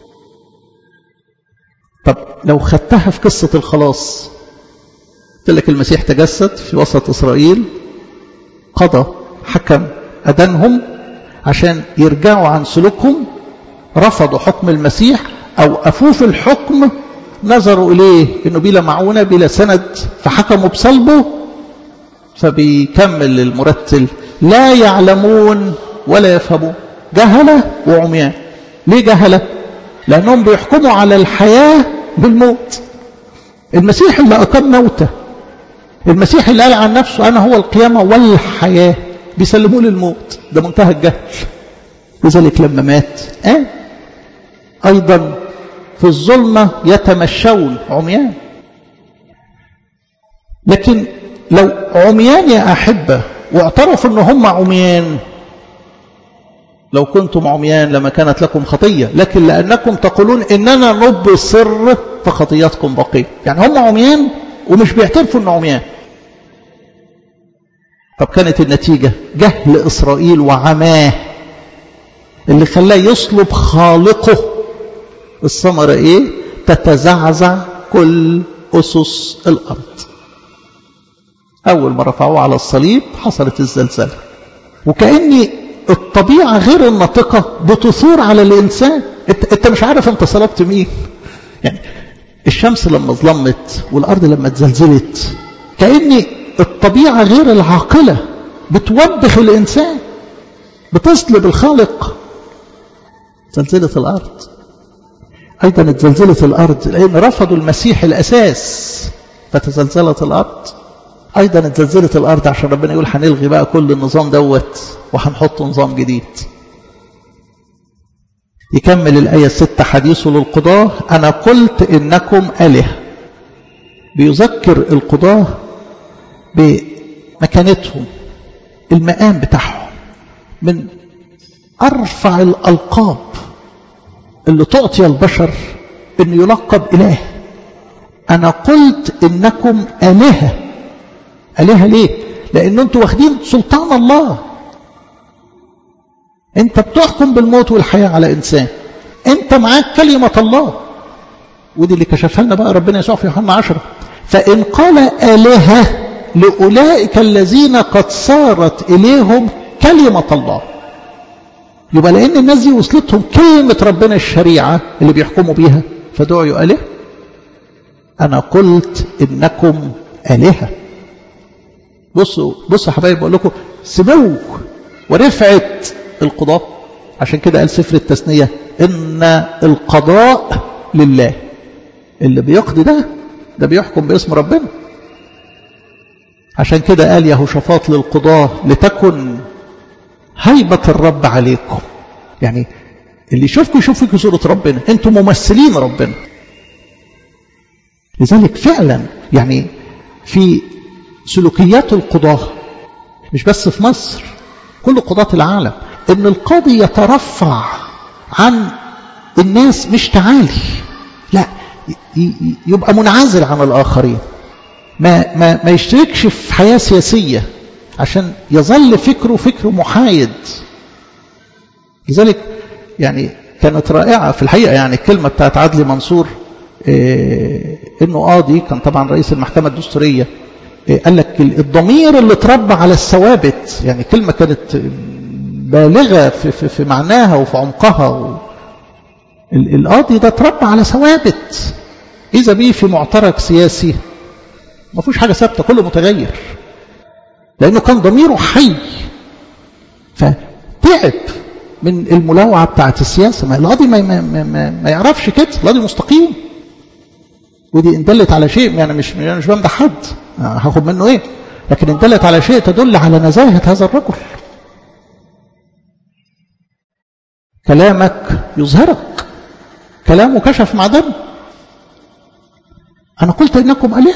طب لو خدتها في قصة الخلاص قلت لك المسيح تجسد في وسط إسرائيل قضى حكم أدنهم عشان يرجعوا عن سلوكهم رفضوا حكم المسيح أو أفوف الحكم نظروا إليه إنه بلا معونة بلا سند فحكموا بصلبه فبيكمل المرتل لا يعلمون ولا يفهمون جهلة وعميان ليه جهلة لأنهم بيحكموا على الحياة بالموت المسيح اللي أقام موته المسيح اللي قال عن نفسه أنا هو القيامة والحياة بيسلموه للموت ده منتهى الجهل لذلك لما مات آه أيضا في الظلمة يتمشون عميان لكن لو عميان يا أحبة واعترفوا أن هم عميان لو كنتم عميان لما كانت لكم خطية لكن لأنكم تقولون إننا نبصر فخطياتكم بقية يعني هم عميان ومش بيعترفوا أنه عميان طب كانت النتيجة جهل إسرائيل وعماه اللي خلاه يصلب خالقه الثمرة إيه تتزعزع كل أسس الأرض أول ما رفعوه على الصليب حصلت الزلزال وكأني الطبيعة غير الناطقة بتثور على الإنسان انت, انت مش عارف انت صلبت مين يعني الشمس لما ظلمت والأرض لما اتزلزلت كأني الطبيعة غير العاقلة بتوبخ الإنسان بتصلب الخالق زلزلة الأرض أيضا اتزلزلت الأرض لأن رفضوا المسيح الأساس فتزلزلت الأرض أيضا اتزلزلت الأرض عشان ربنا يقول هنلغي بقى كل النظام دوت وهنحط نظام جديد يكمل الآية الستة حديثه للقضاة أنا قلت إنكم آله بيذكر القضاة بمكانتهم المقام بتاعهم من أرفع الألقاب اللي تعطي البشر أن يلقب إله أنا قلت إنكم آلهة آلهة ليه؟ لأن أنتوا واخدين سلطان الله أنت بتحكم بالموت والحياة على إنسان أنت معاك كلمة الله ودي اللي كشفها لنا بقى ربنا يسوع في يوحنا عشرة فإن قال آلهة لأولئك الذين قد صارت إليهم كلمة الله يبقى لأن الناس دي وصلتهم كلمة ربنا الشريعة اللي بيحكموا بيها فدعوا آلهة أنا قلت إنكم آلهة بصوا بصوا يا حبايبي بقول لكم سمو ورفعت القضاء عشان كده قال سفر التثنية إن القضاء لله اللي بيقضي ده ده بيحكم باسم ربنا عشان كده قال يهوشافاط للقضاة لتكن هيبة الرب عليكم يعني اللي يشوفكم يشوف فيكم صورة ربنا انتم ممثلين ربنا لذلك فعلا يعني في سلوكيات القضاة مش بس في مصر كل قضاة العالم ان القاضي يترفع عن الناس مش تعالي لا يبقى منعزل عن الآخرين ما, ما, ما يشتركش في حياة سياسية عشان يظل فكره فكر محايد لذلك يعني كانت رائعة في الحقيقة يعني الكلمة بتاعت عدلي منصور إيه انه قاضي كان طبعا رئيس المحكمة الدستورية إيه قال لك الضمير اللي اتربى على الثوابت يعني كلمة كانت بالغة في, في, في معناها وفي عمقها و القاضي ده اتربى على ثوابت إذا بيه في معترك سياسي ما فيهوش حاجة ثابتة كله متغير لأنه كان ضميره حي فتعب من الملاوعة بتاعت السياسة ما القاضي ما, ما, ما, ما يعرفش كده القاضي مستقيم ودي ان دلت على شيء يعني مش مش بمدح حد هاخد منه ايه لكن ان دلت على شيء تدل على نزاهة هذا الرجل كلامك يظهرك كلامه كشف معدنه أنا قلت إنكم آلهة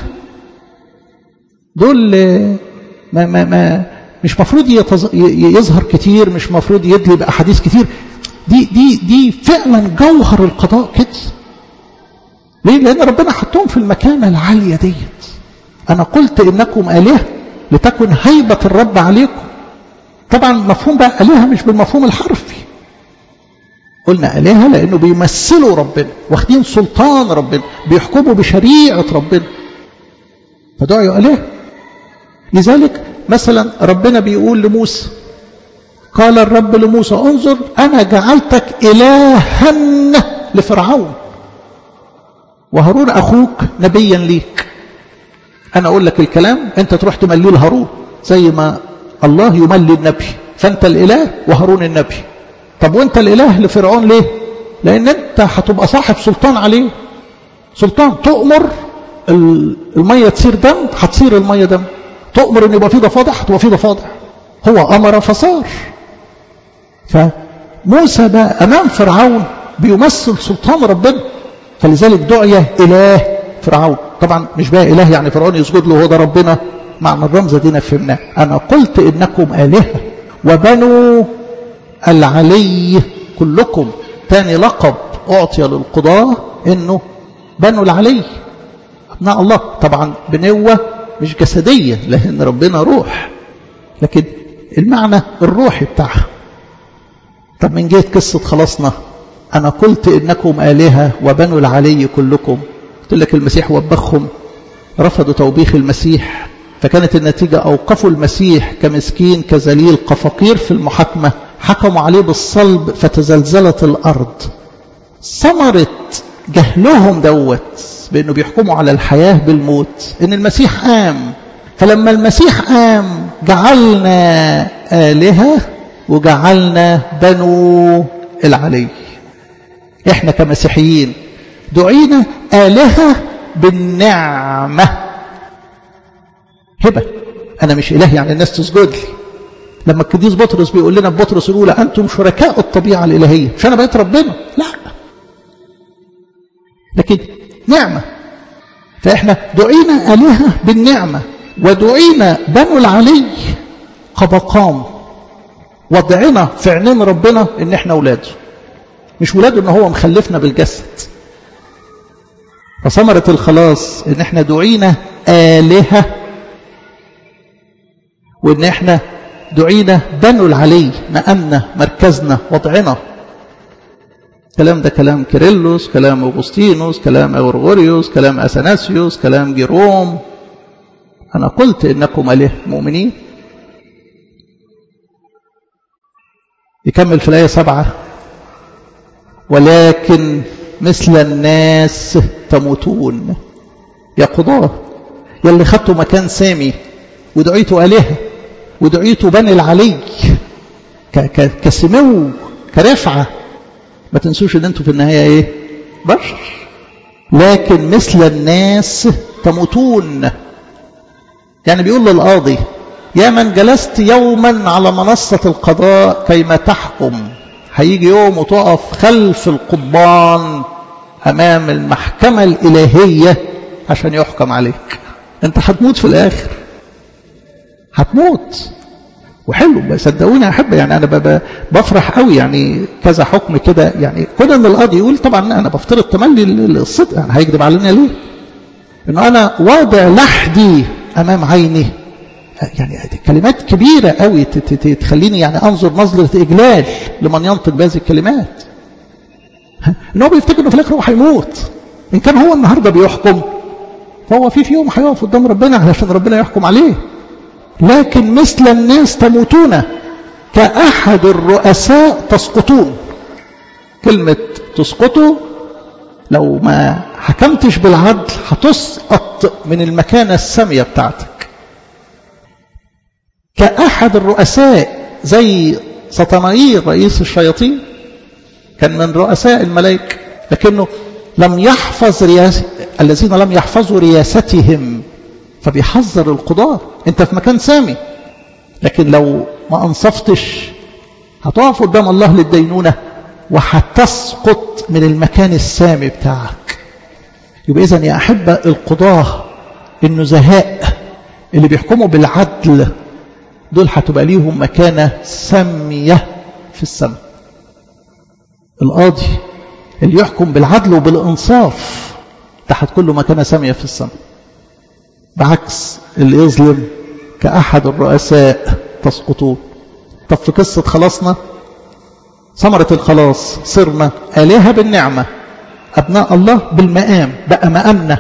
دول ما ما ما مش مفروض يظهر كتير مش مفروض يدلي بأحاديث كتير دي دي دي فعلا جوهر القضاء كده ليه؟ لأن ربنا حطهم في المكانة العالية ديت أنا قلت إنكم آلهة لتكن هيبة الرب عليكم طبعا مفهوم بقى آلهة مش بالمفهوم الحرفي قلنا آلهة لأنه بيمثلوا ربنا واخدين سلطان ربنا بيحكموا بشريعة ربنا فدعوا آلهة لذلك مثلا ربنا بيقول لموسى قال الرب لموسى انظر أنا جعلتك إلها لفرعون وهارون أخوك نبيا ليك أنا أقول لك الكلام أنت تروح تمليه لهارون زي ما الله يملي النبي فأنت الإله وهارون النبي طب وانت الاله لفرعون ليه لان انت هتبقى صاحب سلطان عليه سلطان تؤمر المية تصير دم هتصير المية دم تؤمر ان يبقى في ضفادع هتبقى في ضفادع هو امر فصار فموسى بقى امام فرعون بيمثل سلطان ربنا فلذلك دعي اله فرعون طبعا مش بقى اله يعني فرعون يسجد له هو ده ربنا معنى الرمزه دي فهمناه انا قلت انكم الهه وبنو العلي كلكم تاني لقب أعطي للقضاة إنه بنو العلي أبناء الله طبعا بنوة مش جسدية لأن ربنا روح لكن المعنى الروحي بتاعها طب من جهة قصة خلاصنا أنا قلت إنكم آلهة وبنو العلي كلكم قلت لك المسيح وبخهم رفضوا توبيخ المسيح فكانت النتيجة أوقفوا المسيح كمسكين كذليل كفقير في المحاكمة حكموا عليه بالصلب فتزلزلت الأرض ثمرة جهلهم دوت بأنه بيحكموا على الحياة بالموت إن المسيح قام فلما المسيح قام جعلنا آلهة وجعلنا بنو العلي احنا كمسيحيين دعينا آلهة بالنعمة هبة أنا مش إله يعني الناس تسجد لي لما القديس بطرس بيقول لنا في بطرس الأولى أنتم شركاء الطبيعة الإلهية مش أنا بقيت ربنا لا لكن نعمة فإحنا دعينا آلهة بالنعمة ودعينا بنو العلي كمقام وضعنا في عينين ربنا ان احنا اولاده مش ولاده ان هو مخلفنا بالجسد فثمرة الخلاص ان احنا دعينا آلهة وان احنا دعينا بنو العلي مقامنا مركزنا وضعنا الكلام ده كلام كيرلس كلام أغسطينوس كلام أورغوريوس كلام أثناسيوس كلام جيروم أنا قلت إنكم أله مؤمنين يكمل في الآية سبعة ولكن مثل الناس تموتون يا قضاة يا اللي خدتوا مكان سامي ودعيتوا آلهة ودعيتوا بني العلي كسمو كرفعة ما تنسوش ان انتوا في النهاية ايه بشر لكن مثل الناس تموتون يعني بيقول للقاضي يا من جلست يوما على منصة القضاء كيما تحكم هيجي يوم وتقف خلف القضبان أمام المحكمة الإلهية عشان يحكم عليك أنت هتموت في الآخر هتموت وحلو صدقوني أحب يعني أنا بفرح قوي يعني كذا حكم كده يعني كون إن القاضي يقول طبعا أنا بفترض تملي الصدق يعني هيكذب علينا ليه؟ إنه أنا واضع لحدي أمام عيني يعني كلمات كبيرة قوي تخليني يعني أنظر نظرة إجلال لمن ينطق بهذه الكلمات إن هو بيفتكر إنه في الآخر هو هيموت إن كان هو النهاردة بيحكم فهو في في يوم هيقف قدام ربنا علشان ربنا يحكم عليه لكن مثل الناس تموتون كأحد الرؤساء تسقطون كلمة تسقطوا لو ما حكمتش بالعدل هتسقط من المكانة السامية بتاعتك كأحد الرؤساء زي سطنائيل رئيس الشياطين كان من رؤساء الملائكة لكنه لم يحفظ رياس الذين لم يحفظوا رياستهم فبيحذر القضاة انت في مكان سامي لكن لو ما انصفتش هتقف قدام الله للدينونة وهتسقط من المكان السامي بتاعك يبقى إذن يا أحبة القضاة النزهاء اللي بيحكموا بالعدل دول هتبقى ليهم مكانة سامية في السماء القاضي اللي يحكم بالعدل وبالإنصاف تحت كله مكانة سامية في السماء بعكس اللي يظلم كأحد الرؤساء تسقطون طب في قصة خلاصنا ثمرة الخلاص صرنا آلهة بالنعمة أبناء الله بالمقام بقى مقامنا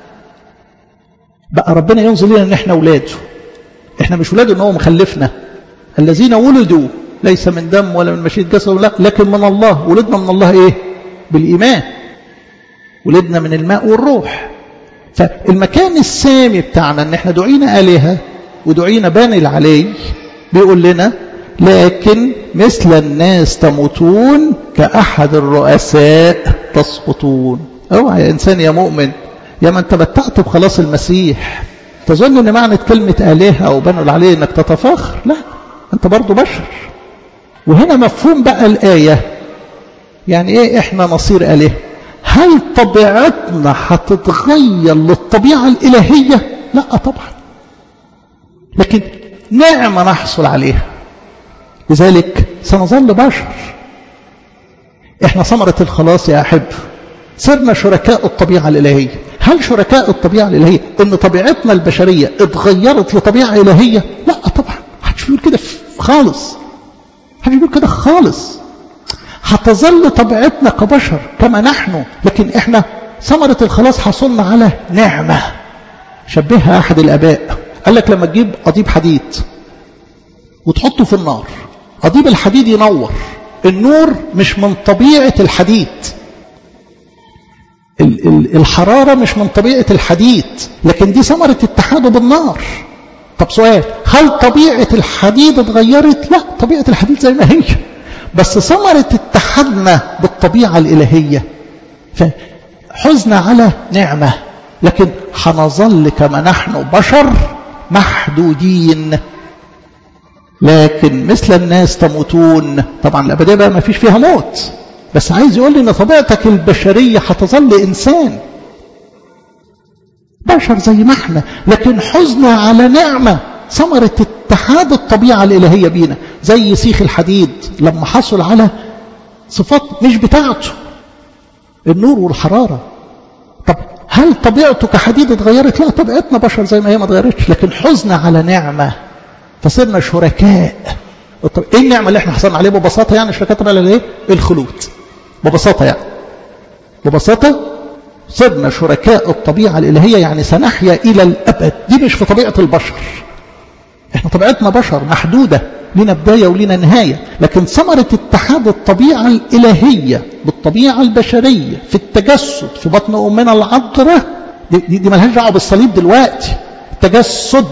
بقى ربنا ينزل لنا ان احنا اولاده احنا مش ولاده ان هو مخلفنا الذين ولدوا ليس من دم ولا من مشيئة جسد لا لكن من الله ولدنا من الله ايه بالايمان ولدنا من الماء والروح فالمكان السامي بتاعنا ان احنا دعينا آلهة ودعينا باني العلي بيقول لنا لكن مثل الناس تموتون كأحد الرؤساء تسقطون اوعى يا انسان يا مؤمن يا من تمتعت بخلاص المسيح تظن ان معنى كلمة آلهة او بنوا العلي انك تتفاخر لا انت برضو بشر وهنا مفهوم بقى الآية يعني ايه احنا نصير آلهة هل طبيعتنا هتتغير للطبيعة الإلهية لا طبعا لكن نعمة نحصل عليها لذلك سنظل بشر احنا ثمرة الخلاص يا أحب صرنا شركاء الطبيعة الإلهية هل شركاء الطبيعة الإلهية ان طبيعتنا البشرية اتغيرت لطبيعة إلهية لا طبعا محدش محدش بيقول كده خالص محدش بيقول كده خالص هتظل طبيعتنا كبشر كما نحن لكن احنا ثمرة الخلاص حصلنا على نعمة شبهها أحد الآباء قال لك لما تجيب قضيب حديد وتحطه في النار قضيب الحديد ينور النور مش من طبيعة الحديد الحرارة مش من طبيعة الحديد لكن دي ثمرة اتحاده بالنار طب سؤال هل طبيعة الحديد اتغيرت لا طبيعة الحديد زي ما هي بس ثمرة اتحادنا بالطبيعة الإلهية فحزن على نعمة لكن حنظل كما نحن بشر محدودين لكن مثل الناس تموتون طبعا الأبدية بقى ما فيش فيها موت بس عايز يقول لي ان طبيعتك البشرية هتظل إنسان بشر زي ما احنا لكن حزن على نعمة ثمرة اتحاد الطبيعة الإلهية بينا زي سيخ الحديد لما حصل على صفات مش بتاعته النور والحرارة طب هل طبيعته كحديد اتغيرت لا طبيعتنا بشر زي ما هي ما اتغيرتش لكن حزن على نعمة فصرنا شركاء ايه النعمة اللي احنا حصلنا عليه ببساطة يعني شركات على الايه الخلود ببساطة يعني ببساطة صرنا شركاء الطبيعة الإلهية يعني سنحيا إلى الأبد دي مش في طبيعة البشر احنا طبيعتنا بشر محدودة لنا بداية ولنا نهاية لكن ثمرة اتحاد الطبيعة الإلهية بالطبيعة البشرية في التجسد في بطن أمنا العذراء دي, دي, دي ملهاش دعوة بالصليب دلوقتي التجسد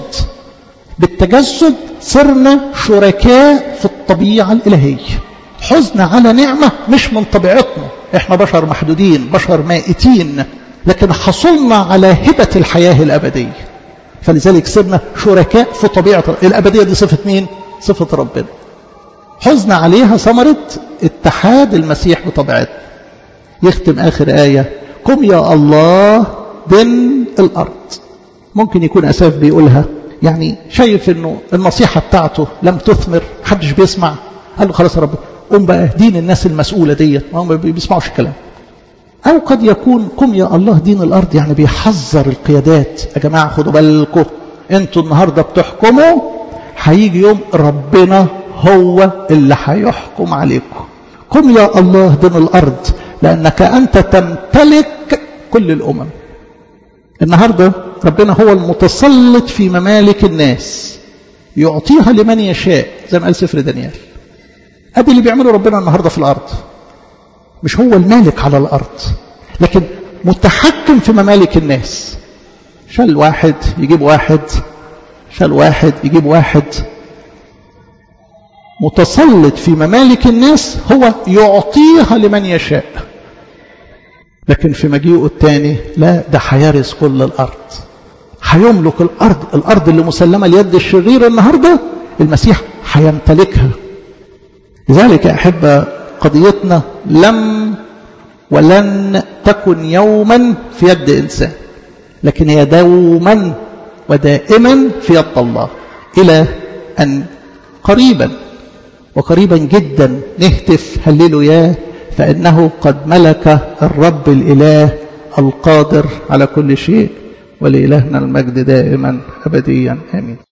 بالتجسد صرنا شركاء في الطبيعة الإلهية حزن على نعمة مش من طبيعتنا احنا بشر محدودين بشر مائتين لكن حصلنا على هبة الحياة الأبدية فلذلك صرنا شركاء في طبيعة الأبدية دي صفة مين؟ صفة ربنا حزن عليها ثمرة اتحاد المسيح بطبيعتنا يختم آخر آية قم يا الله بن الأرض ممكن يكون أساف بيقولها يعني شايف انه النصيحة بتاعته لم تثمر محدش بيسمع قال له خلاص يا رب قم بقى دين الناس المسؤولة ديت ما هم ما بيسمعوش الكلام أو قد يكون قم يا الله دين الأرض يعني بيحذر القيادات يا جماعة خدوا بالكم انتوا النهاردة بتحكموا هيجي يوم ربنا هو اللي هيحكم عليكم قم يا الله دين الأرض لأنك أنت تمتلك كل الأمم النهاردة ربنا هو المتسلط في ممالك الناس يعطيها لمن يشاء زي ما قال سفر دانيال ادي اللي بيعمله ربنا النهارده في الارض مش هو المالك على الارض لكن متحكم في ممالك الناس شال واحد يجيب واحد شال واحد يجيب واحد متسلط في ممالك الناس هو يعطيها لمن يشاء لكن في مجيئه الثاني لا ده هيرث كل الارض هيملك الارض الارض اللي مسلمه ليد الشرير النهارده المسيح هيمتلكها لذلك يا أحبة قضيتنا لم ولن تكن يوما في يد إنسان لكن هي دوما ودائما في يد الله إلى أن قريبا وقريبا جدا نهتف هللوا ياه فإنه قد ملك الرب الإله القادر على كل شيء ولإلهنا المجد دائما أبديا آمين